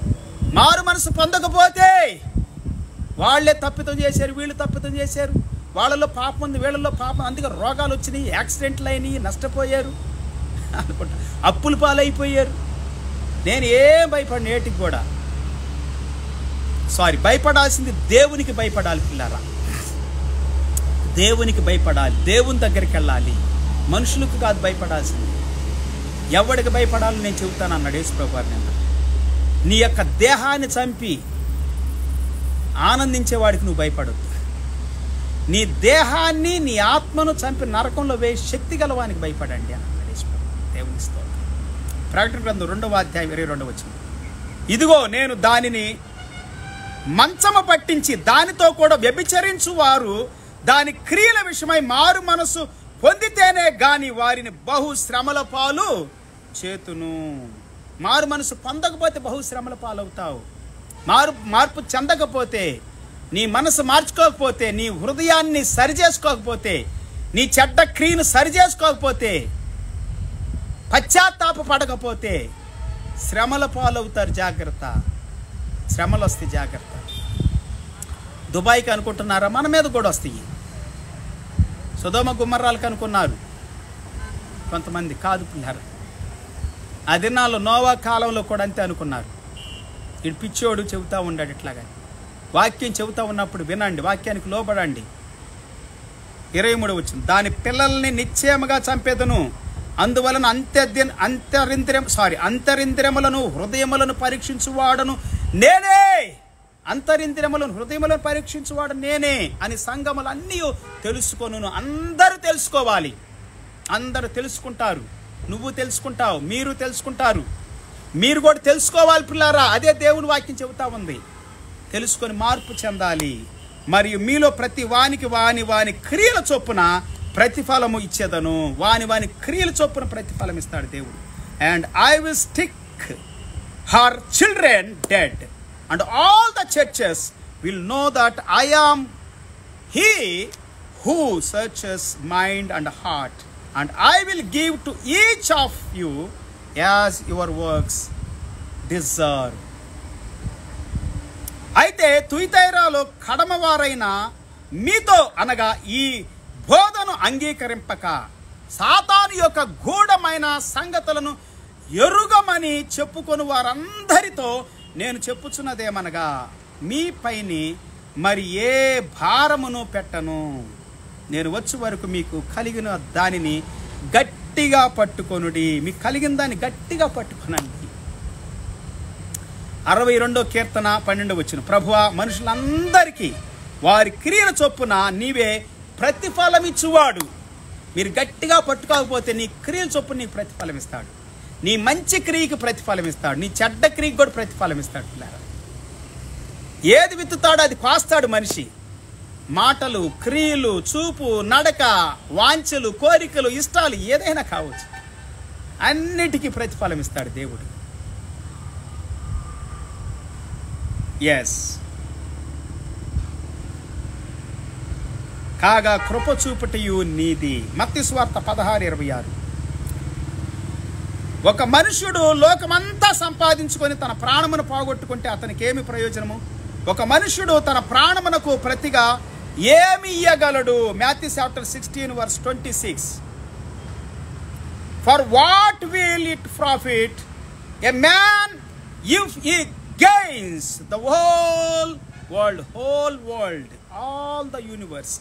మారు మనసు పొందకపోతే వాళ్ళే తప్పితం చేశారు వీళ్ళు తప్పితం చేశారు వాళ్ళలో పాపం ఉంది వీళ్ళలో పాపం అందుకే రోగాలు వచ్చినాయి యాక్సిడెంట్లు అయినాయి నష్టపోయారు అనుకుంటా అప్పులు పాలైపోయారు నేను ఏం భయపడిన ఏటికి కూడా సారీ భయపడాల్సింది దేవునికి భయపడాలి పిల్లరా దేవునికి భయపడాలి దేవుని దగ్గరికి వెళ్ళాలి మనుషులకు కాదు భయపడాల్సింది ఎవడికి భయపడాలో నేను చెబుతాను అన్నాడు యేసుప్రభు వారు నిన్న నీ యొక్క దేహాన్ని చంపి ఆనందించేవాడికి నువ్వు భయపడొద్దు నీ దేహాన్ని నీ ఆత్మను చంపి నరకంలో వేసి శక్తి గలవానికి భయపడండి అని అన్నాడు యేసుప్రభు దేవుని స్తోత్రం ప్రకటన గ్రంథం రెండవ అధ్యాయం ఇరవై రెండవ వచ్చింది ఇదిగో నేను దానిని మంచమ పట్టించి దానితో కూడా వ్యభిచరించు వారు దాని క్రియల విషయమై మారు మనసు పొందితేనే గాని వారిని బహు శ్రమల పాలు చేతును మారు మనసు పొందకపోతే బహు శ్రమల పాలవుతావు మారు మార్పు చెందకపోతే నీ మనసు మార్చుకోకపోతే నీ హృదయాన్ని సరిచేసుకోకపోతే నీ చెడ్డ క్రియను సరిచేసుకోకపోతే పశ్చాత్తాప పడకపోతే శ్రమల పాలవుతారు జాగ్రత్త శ్రమలు వస్తాయి జాగ్రత్త దుబాయ్కి అనుకుంటున్నారా మన మీద కూడా వస్తాయి సుధోమ గుమ్మర్రాలకు అనుకున్నారు కొంతమంది కాదు పిల్లారు ఆ దినాల్లో నోవా కాలంలో కూడా అంతే అనుకున్నారు ఇటు పిచ్చోడు చెబుతూ ఉండాడు ఇట్లాగా వాక్యం చెబుతా ఉన్నప్పుడు వినండి వాక్యానికి లోబడండి ఇరవై మూడు వచ్చింది దాని పిల్లల్ని నిశ్చయముగా చంపేదను అందువలన అంత్య అంతరింద్రియం సారీ అంతరింద్రియములను హృదయములను పరీక్షించువాడను నేనే అంతరింద్రియములను హృదయములను పరీక్షించువాడు నేనే అని సంగములు అన్నీ తెలుసుకొను అందరూ తెలుసుకోవాలి అందరూ తెలుసుకుంటారు నువ్వు తెలుసుకుంటావు మీరు తెలుసుకుంటారు మీరు కూడా తెలుసుకోవాలి పిల్లారా అదే దేవుని వాక్యం చెబుతా ఉంది తెలుసుకొని మార్పు చెందాలి మరియు మీలో ప్రతి వానికి వాని వాని క్రియల చొప్పున ప్రతిఫలము ఇచ్చేదను వాని వాని క్రియల చొప్పున ప్రతిఫలం ఇస్తాడు దేవుడు and I will strike her children dead and all the churches will know that I am he who searches mind and heart and I will give to each of you as your works deserve అయితే తుయితైరాలో కడమవారైన మీతో అనగా ఈ బోధను అంగీకరింపక సాతాను యొక్క గూఢమైన సంగతులను ఎరుగమని చెప్పుకొని వారందరితో నేను చెప్పుచున్నదేమనగా మీ పైని మరి ఏ భారమును పెట్టను నేను వచ్చే వరకు మీకు కలిగిన దానిని గట్టిగా పట్టుకొనుడి మీకు కలిగిన దాన్ని గట్టిగా పట్టుకొనండి అరవై రెండో కీర్తన పన్నెండు వచ్చిన ప్రభువ మనుషులందరికీ వారి క్రియల చొప్పున నీవే ప్రతిఫలం ఇచ్చువాడు మీరు గట్టిగా పట్టుకోకపోతే నీ క్రియల చొప్పున నీకు ప్రతిఫలం ఇస్తాడు నీ మంచి క్రియకి ప్రతిఫలం ఇస్తాడు నీ చెడ్డ క్రియకి కూడా ప్రతిఫలం ఇస్తాడు పిల్లారా ఏది విత్తుతాడో అది కోస్తాడు మనిషి మాటలు క్రియలు చూపు నడక వాంఛలు కోరికలు ఇష్టాలు ఏదైనా కావచ్చు అన్నిటికీ ప్రతిఫలం ఇస్తాడు దేవుడు ఎస్ కాగా కృప చూపుటయు నీది మత్తి స్వార్థ పదహారు ఇరవై ఆరు ఒక మనుష్యుడు లోకమంతా సంపాదించుకొని తన ప్రాణమును పోగొట్టుకుంటే అతనికి ఏమి ప్రయోజనము ఒక మనుష్యుడు తన ప్రాణమునకు ప్రతిగా ఏమి ఇయ్యగలడు Matthew chapter sixteen verse twenty six for what will it profit a man if he gains the whole world whole world all the universe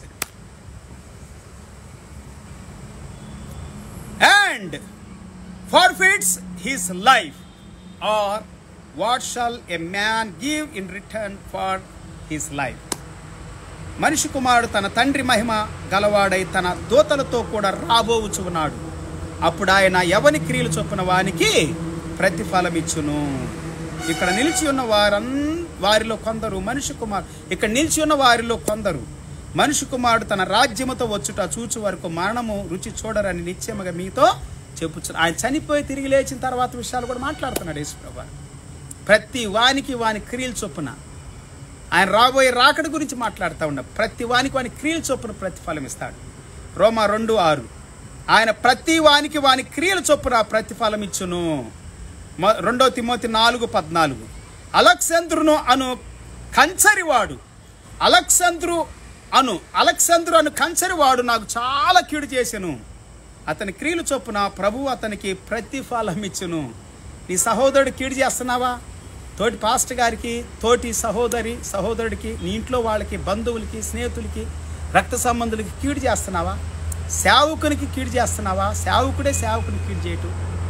and forfeits his life or what shall a man give in return for his life మనిషి కుమారుడు తన తండ్రి మహిమ గలవాడై తన దూతలతో కూడా రాబోవుచున్నాడు అప్పుడు ఆయన ఎవని క్రియలు చొప్పున వానికి ప్రతిఫలం ఇచ్చును ఇక్కడ నిలిచి ఉన్న వారం వారిలో కొందరు మనిషి కుమారు ఇక్కడ నిలిచి ఉన్న వారిలో కొందరు మనిషి కుమారుడు తన రాజ్యముతో వచ్చుట చూచు వరకు మరణము రుచి చూడరని నిత్యముగా మీతో చెప్పుచ్చు ఆయన చనిపోయి తిరిగి లేచిన తర్వాత విషయాలు కూడా మాట్లాడుతున్నాడు యేసుప్రభు ప్రతి వానికి వాని క్రియలు చొప్పున ఆయన రాబోయే రాకడ గురించి మాట్లాడుతూ ఉన్నా ప్రతి వానికి వాని క్రియల చొప్పున ప్రతిఫలం ఇస్తాడు రోమా రెండు ఆరు ఆయన ప్రతి వానికి వాని క్రియల చొప్పున ప్రతిఫలం ఇచ్చును మొ- రెండో తిమోతి నాలుగు పద్నాలుగు అలక్సంద్రును అను కంచరివాడు అలక్సంద్రు అను అలెక్సాంద్రు అను కంచరి వాడు నాకు చాలా కీడు చేసెను అతని క్రియలు చొప్పున ప్రభు అతనికి ప్రతిఫలం ఇచ్చును నీ సహోదరుడు కీడు చేస్తున్నావా తోటి పాస్టర్ గారికి తోటి సహోదరి సహోదరుడికి నీ ఇంట్లో వాళ్ళకి బంధువులకి స్నేహితులకి రక్త సంబంధులకి కీడు చేస్తున్నావా సేవకునికి కీడు చేస్తున్నావా సేవకుడే సేవకుని కీడు చేయటం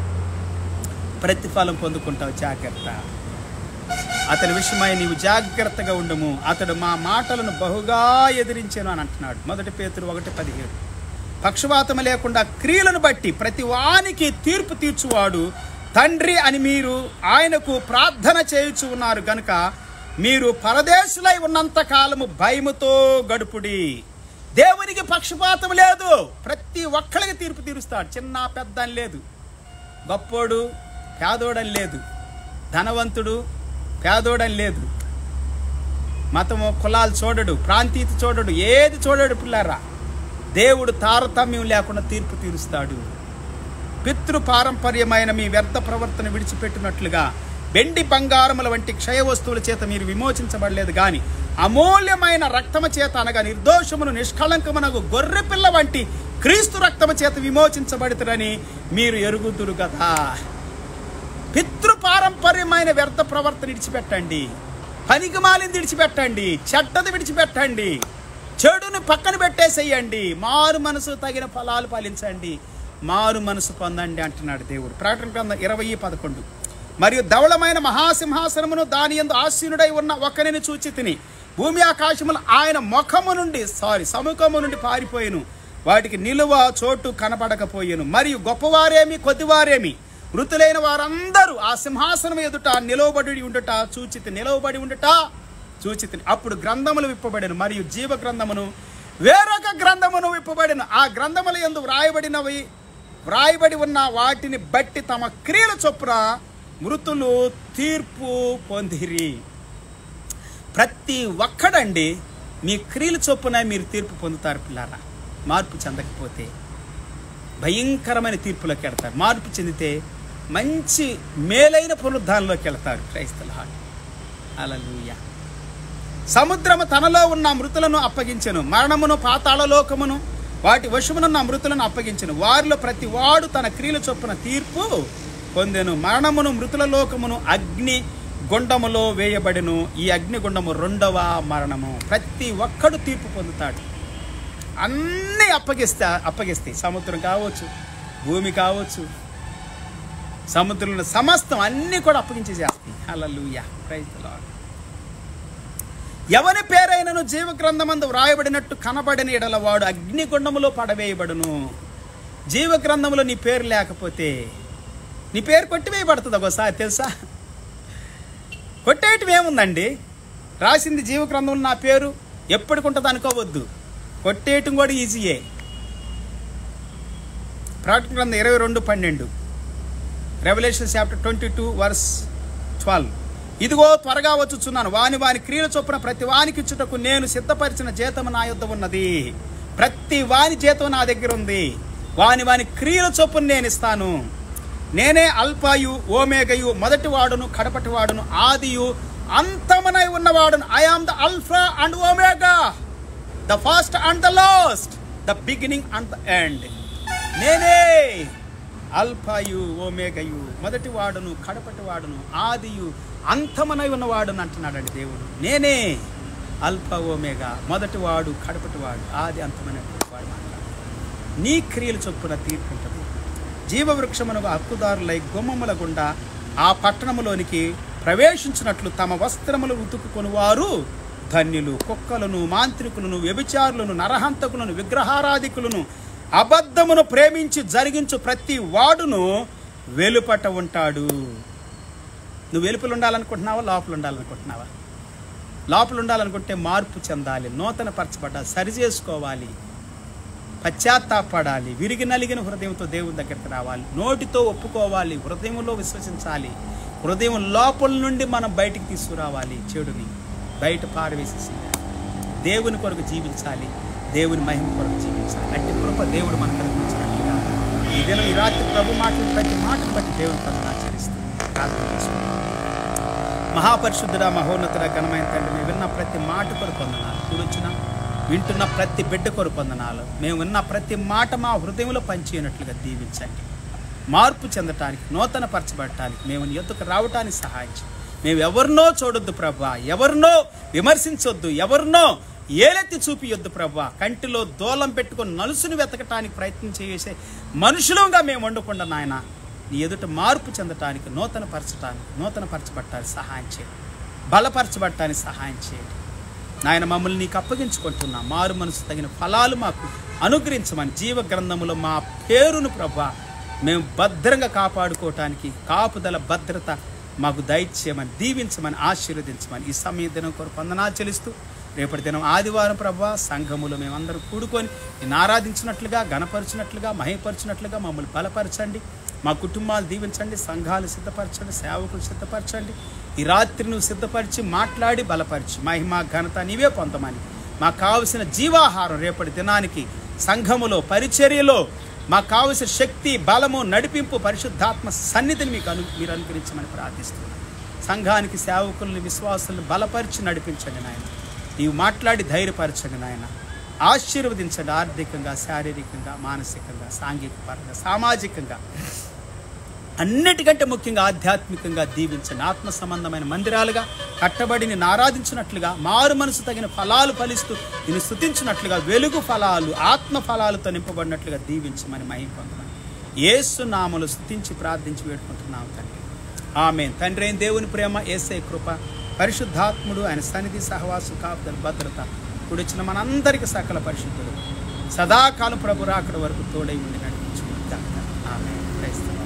ప్రతిఫలం పొందుకుంటావు జాగ్రత్త అతని విషయమై నీవు జాగ్రత్తగా ఉండము అతడు మా మాటలను బహుగా ఎదిరించాను అని అంటున్నాడు మొదటి పేతురు ఒకటి పదిహేడు పక్షవాతం లేకుండా క్రియలను బట్టి ప్రతి వానికి తీర్పు తీర్చువాడు తండ్రి అని మీరు ఆయనకు ప్రార్థన చేయుచు ఉన్నారు గనుక మీరు పరదేశులై ఉన్నంత కాలము భయముతో గడుపుడి దేవునికి పక్షపాతం లేదు ప్రతి ఒక్కరికి తీర్పు తీరుస్తాడు చిన్న పెద్ద అని లేదు గొప్పోడు పేదోడని లేదు ధనవంతుడు పేదోడని లేదు మతము కులాలు చూడడు ప్రాంతీయత చూడడు ఏది చూడడు పిల్లారా దేవుడు తారతమ్యం లేకుండా తీర్పు తీరుస్తాడు పితృ పారంపర్యమైన మీ వ్యర్థ ప్రవర్తన విడిచిపెట్టినట్లుగా వెండి బంగారముల వంటి క్షయ వస్తువుల చేత మీరు విమోచించబడలేదు గాని అమూల్యమైన రక్తము చేత అనగా నిర్దోషమును నిష్కళంకమునకు గొర్రె పిల్ల వంటి క్రీస్తు రక్తము చేత విమోచించబడుతురని మీరు ఎరుగుదురు కదా పితృ పారంపర్యమైన వ్యర్థ ప్రవర్తన విడిచిపెట్టండి పనికిమాలిని విడిచిపెట్టండి చెడ్డది విడిచిపెట్టండి చెడుని పక్కన పెట్టేసేయండి మారు మనసు తగిన ఫలాలు ఫలించండి మారు మనసు పొందండి అంటున్నాడు దేవుడు ప్రకటన గ్రంథం ఇరవై పదకొండు మరియు ధవళమైన మహాసింహాసనమును దాని ఎందు ఆసీనుడై ఉన్న ఒకరిని చూచి తిని భూమి ఆకాశములు ఆయన ముఖము నుండి సారీ సముఖము నుండి పారిపోయిను వాటికి నిలువ చోటు కనపడకపోయాను మరియు గొప్పవారేమి కొద్దివారేమి మృతులైన వారందరూ ఆ సింహాసనం ఎదుట నిలవబడి ఉండుట చూచితి నిలవబడి ఉండుట చూచితి అప్పుడు గ్రంథములు విప్పబడిన మరియు జీవ గ్రంథమును వేరొక గ్రంథమును విప్పబడిన ఆ గ్రంథముల ఎందు వ్రాయబడినవి వ్రాయబడి ఉన్న వాటిని బట్టి తమ క్రియల చొప్పున మృతులు తీర్పు పొందిరి ప్రతి ఒక్కడండి మీ క్రియల చొప్పున మీరు తీర్పు పొందుతారు పిల్లారా మార్పు చెందకపోతే భయంకరమైన తీర్పులోకి వెళ్తారు మార్పు చెందితే మంచి మేలైన పునరుద్ధానంలోకి వెళ్తారు క్రైస్తల హాట్ అలలుయ సముద్రము తనలో ఉన్న మృతులను అప్పగించెను మరణమును పాతాళలోకమును వాటి వశమునున్న మృతులను అప్పగించెను వారిలో ప్రతి వాడు తన క్రియల చొప్పున తీర్పు పొందెను మరణమును మృతుల లోకమును అగ్ని గుండములో వేయబడెను ఈ అగ్నిగుండము రెండవ మరణము ప్రతి ఒక్కడు తీర్పు పొందుతాడు అన్నీ అప్పగిస్తా అప్పగిస్తాయి సముద్రం కావచ్చు భూమి కావచ్చు సముద్రంలో సమస్తం అన్నీ కూడా అప్పగించేసేస్తాయి హల్లెలూయా ప్రైజ్ ది లార్డ్ ఎవరి పేరైనను జీవ గ్రంథమందు వ్రాయబడినట్టు కనబడిన ఎడల వాడు అగ్నిగుండములో పడవేయబడును జీవ గ్రంథములో నీ పేరు లేకపోతే నీ పేరు కొట్టివేయబడుతుంది ఒకసారి తెలుసా కొట్టేయటం ఏముందండి రాసింది జీవ గ్రంథంలో నా పేరు ఎప్పటికుంటుంది అనుకోవద్దు కొట్టేయటం కూడా ఈజీయే ప్రకటన గ్రంథం ఇరవై రెండు పన్నెండు Revelation chapter twenty two verse twelve ఇదిగో త్వరగా వచ్చుచున్నాను వాని వాని క్రియల చొప్పున ప్రతి వానికి ఇచ్చుటకు నేను సిద్ధపరిచిన జీతము నా యొద్ద ఉన్నది ప్రతి వాని జీతం నా దగ్గర ఉంది వాని వాని క్రియల చొప్పున నేను ఇస్తాను నేనే అల్పాయు ఓమేగయు మొదటి వాడును కడపటి వాడును ఆదియు అంతమనై ఉన్నవాడును I am the alpha and omega the first and the last the beginning and the end నేనే అల్ఫాయు ఓమేగయు మొదటి వాడును కడపటి వాడును ఆదియు అంతమనై ఉన్నవాడును అంటున్నాడండి దేవుడు నేనే అల్ఫా ఓమేగా మొదటి వాడు కడపటి వాడు ఆది అంతమైనటువంటి వాడు మాట్లాడు నీ క్రియలు చొప్పున తీర్పుంటుంది జీవవృక్షమునకు హక్కుదారులై గుమ్మముల గుండా ఆ పట్టణములోనికి ప్రవేశించినట్లు తమ వస్త్రములు ఉతుకుకొని వారు ధన్యులు కుక్కలను మాంత్రికులను వ్యభిచారులను నరహంతకులను విగ్రహారాధికులను అబద్ధమును ప్రేమించి జరిగించు ప్రతి వాడును వెలుపట ఉంటాడు నువ్వు వెలుపల ఉండాలనుకుంటున్నావా లోపల ఉండాలనుకుంటున్నావా లోపల ఉండాలనుకుంటే మార్పు చెందాలి నూతన పరచబడాలి సరి చేసుకోవాలి పశ్చాత్తాపడాలి విరిగి నలిగిన హృదయంతో దేవుని దగ్గరికి రావాలి నోటితో ఒప్పుకోవాలి హృదయంలో విశ్వసించాలి హృదయం లోపల నుండి మనం బయటికి తీసుకురావాలి చెడుని బయట పారవేసేసి దేవుని కొరకు జీవించాలి దేవుని మహిమ కొరకు జీవించాలి అట్టి కృప దేవుడు మనకు కల్పించినట్లుగా ఈ దినం ఈ రాత్రి ప్రభు మాటలు ప్రతి మాటను బట్టి దేవుని కొరకు ఆచరిస్తూ ప్రార్థన చేసుకుంటాం మహాపరిశుద్ధుడ మహోన్నతుడ ఘనమైన తండ్రి మేము విన్న ప్రతి మాట కొరకు వందనాలు కూడొచ్చిన వింటున్న ప్రతి బిడ్డ కొరకు వందనాలు మేము విన్న ప్రతి మాట మా హృదయంలో పనిచేయనట్లుగా దీవించండి మార్పు చెందటానికి నూతన పరచబడటానికి మేము నీ యొద్దకు రావటానికి సహాయం చేయండి. మేము ఎవరినో చూడొద్దు ప్రభా ఎవరినో విమర్శించొద్దు ఎవరినో ఏలెత్తి చూపియొద్దు ప్రభా కంటిలో దూలం పెట్టుకొని నలుసుని వెతకటానికి ప్రయత్నం చేసే మనుషులంగా మేము వండకుండా నాయన నీ ఎదుట మార్పు చెందటానికి నూతన పరచటానికి నూతన పరచబట్టానికి సహాయం చేయండి బలపరచబట్టానికి సహాయం చేయండి నాయన మమ్మల్ని నీకు అప్పగించుకుంటున్నా మారు మనసు తగిన ఫలాలు మాకు అనుగ్రహించమని జీవ గ్రంథములో మా పేరును ప్రభా మేము భద్రంగా కాపాడుకోవటానికి కాపుదల భద్రత మాకు దయచేయమని దీవించమని ఆశీర్వదించమని ఈ సమయ దినం కొరకు వందనా చెల్లిస్తూ రేపటి దినం ఆదివారం ప్రభా సంఘములో మేమందరం కూడుకొని నిన్ను ఆరాధించినట్లుగా గణపరిచినట్లుగా మహిపరిచినట్లుగా మమ్మల్ని బలపరచండి మా కుటుంబాలు దీవించండి సంఘాలు సిద్ధపరచండి సేవకులు సిద్ధపరచండి ఈ రాత్రి నువ్వు సిద్ధపరిచి మాట్లాడి బలపరిచి మహిమ ఘనత నీవే పొందమని మాకు కావలసిన జీవాహారం రేపటి దినానికి సంఘములో పరిచర్యలో మాకు కావలసిన శక్తి బలము నడిపింపు పరిశుద్ధాత్మ సన్నిధిని మీకు అను మీరు అనుగ్రహించమని ప్రార్థిస్తున్నాను సంఘానికి సేవకుల్ని విశ్వాసుల్ని బలపరిచి నడిపించండి నాయన నీవు మాట్లాడి ధైర్యపరచండి నాయన ఆశీర్వదించండి ఆర్థికంగా శారీరకంగా మానసికంగా సాంఘిక పరంగా సామాజికంగా అన్నిటికంటే ముఖ్యంగా ఆధ్యాత్మికంగా దీవించండి ఆత్మ సంబంధమైన మందిరాలుగా కట్టబడి నిన్ను ఆరాధించినట్లుగా మారు మనసు తగిన ఫలాలు ఫలిస్తూ నిన్ను స్థుతించినట్లుగా వెలుగు ఫలాలు ఆత్మ ఫలాలతో నింపబడినట్లుగా దీవించమని మహిమ పొందమని ఏసు నామలు స్థుతించి ప్రార్థించి వేడుకుంటున్నాం తండ్రి ఆమె తండ్రి అయిన దేవుని ప్రేమ ఏసై కృప పరిశుద్ధాత్ముడు ఆయన సన్నిధి సహవాసు కాపుదల భద్రత కూడిచ్చిన మనందరికీ సకల పరిశుద్ధులు సదాకాలం ప్రభు రాకడ వరకు తోడై ఉండి నడిపించు ఆమె క్రైస్తవ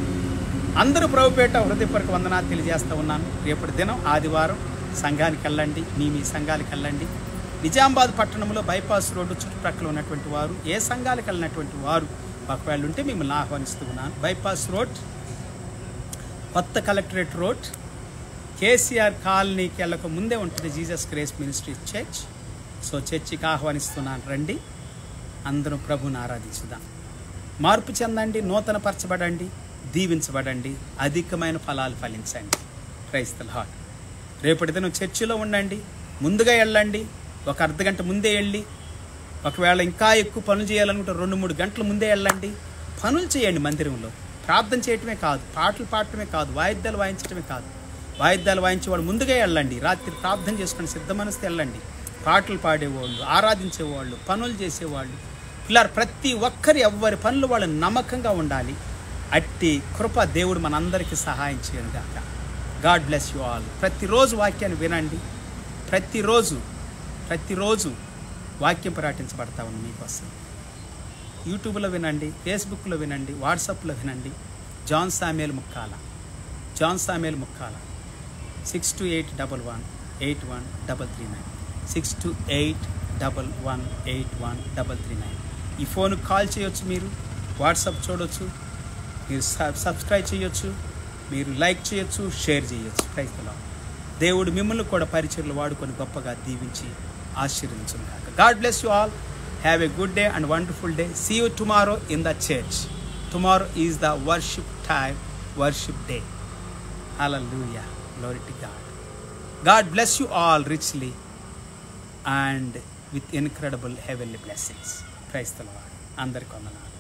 అందరూ ప్రభుపేట హృదయపూర్వక వందనాలు తెలియజేస్తూ ఉన్నాను రేపటి దినం ఆదివారం సంఘానికి వెళ్ళండి మీ మీ సంఘాలకు వెళ్ళండి నిజామాబాద్ పట్టణంలో బైపాస్ రోడ్డు చుట్టుప్రక్కల ఉన్నటువంటి వారు ఏ సంఘాలకు వెళ్ళినటువంటి వారు ఒకవేళ ఉంటే మిమ్మల్ని ఆహ్వానిస్తూ ఉన్నాను బైపాస్ రోడ్ కొత్త కలెక్టరేట్ రోడ్ కేసీఆర్ కాలనీకి వెళ్ళక ముందే ఉంటుంది Jesus grace ministry church so చర్చికి ఆహ్వానిస్తున్నాను రండి అందరూ ప్రభుని ఆరాధించుదాం మార్పు చెందండి నూతన పరచబడండి దీవించబడండి అధికమైన ఫలాలు ఫలించండి క్రైస్తల హాట్ రేపటి దినం చర్చిలో ఉండండి ముందుగా వెళ్ళండి ఒక అర్ధ గంట ముందే వెళ్ళి ఒకవేళ ఇంకా ఎక్కువ పనులు చేయాలనుకుంటే రెండు మూడు గంటల ముందే వెళ్ళండి పనులు చేయండి మందిరంలో ప్రార్థన చేయటమే కాదు పాటలు పాడటమే కాదు వాయిద్యాలు వాయించడమే కాదు వాయిద్యాలు వాయించేవాడు ముందుగా వెళ్ళండి రాత్రి ప్రార్థన చేసుకొని సిద్ధ మనసు వెళ్ళండి పాటలు పాడేవాళ్ళు ఆరాధించేవాళ్ళు పనులు చేసేవాళ్ళు ఇలా ప్రతి ఒక్కరి ఎవ్వరి పనులు వాళ్ళు నమ్మకంగా ఉండాలి అట్టి కృప దేవుడు మనందరికీ సహాయం చేయను గాక గాడ్ బ్లెస్ యు ఆల్ ప్రతిరోజు వాక్యాన్ని వినండి ప్రతిరోజు ప్రతిరోజు వాక్యం ప్రకటించబడతా ఉంది మీకోసం యూట్యూబ్లో వినండి ఫేస్బుక్లో వినండి వాట్సాప్లో వినండి John Samuel Mukkala John Samuel Mukkala six two eight double one eight one double three nine six two eight double one eight one double three nine ఈ ఫోన్కి కాల్ చేయొచ్చు మీరు వాట్సాప్ చూడొచ్చు మీరు సబ్- సబ్స్క్రైబ్ చేయొచ్చు మీరు లైక్ చేయొచ్చు షేర్ చేయొచ్చు క్రైస్తలో దేవుడు మిమ్మల్ని కూడా పరిచయలు వాడుకొని గొప్పగా దీవించి ఆశీర్వదించును కాక God bless you all have a good day and wonderful day see you tomorrow in the church tomorrow is the worship time worship day Hallelujah. Glory to God. God bless you all richly and with incredible heavenly blessings. Praise the Lord. అందరికి వందనాలు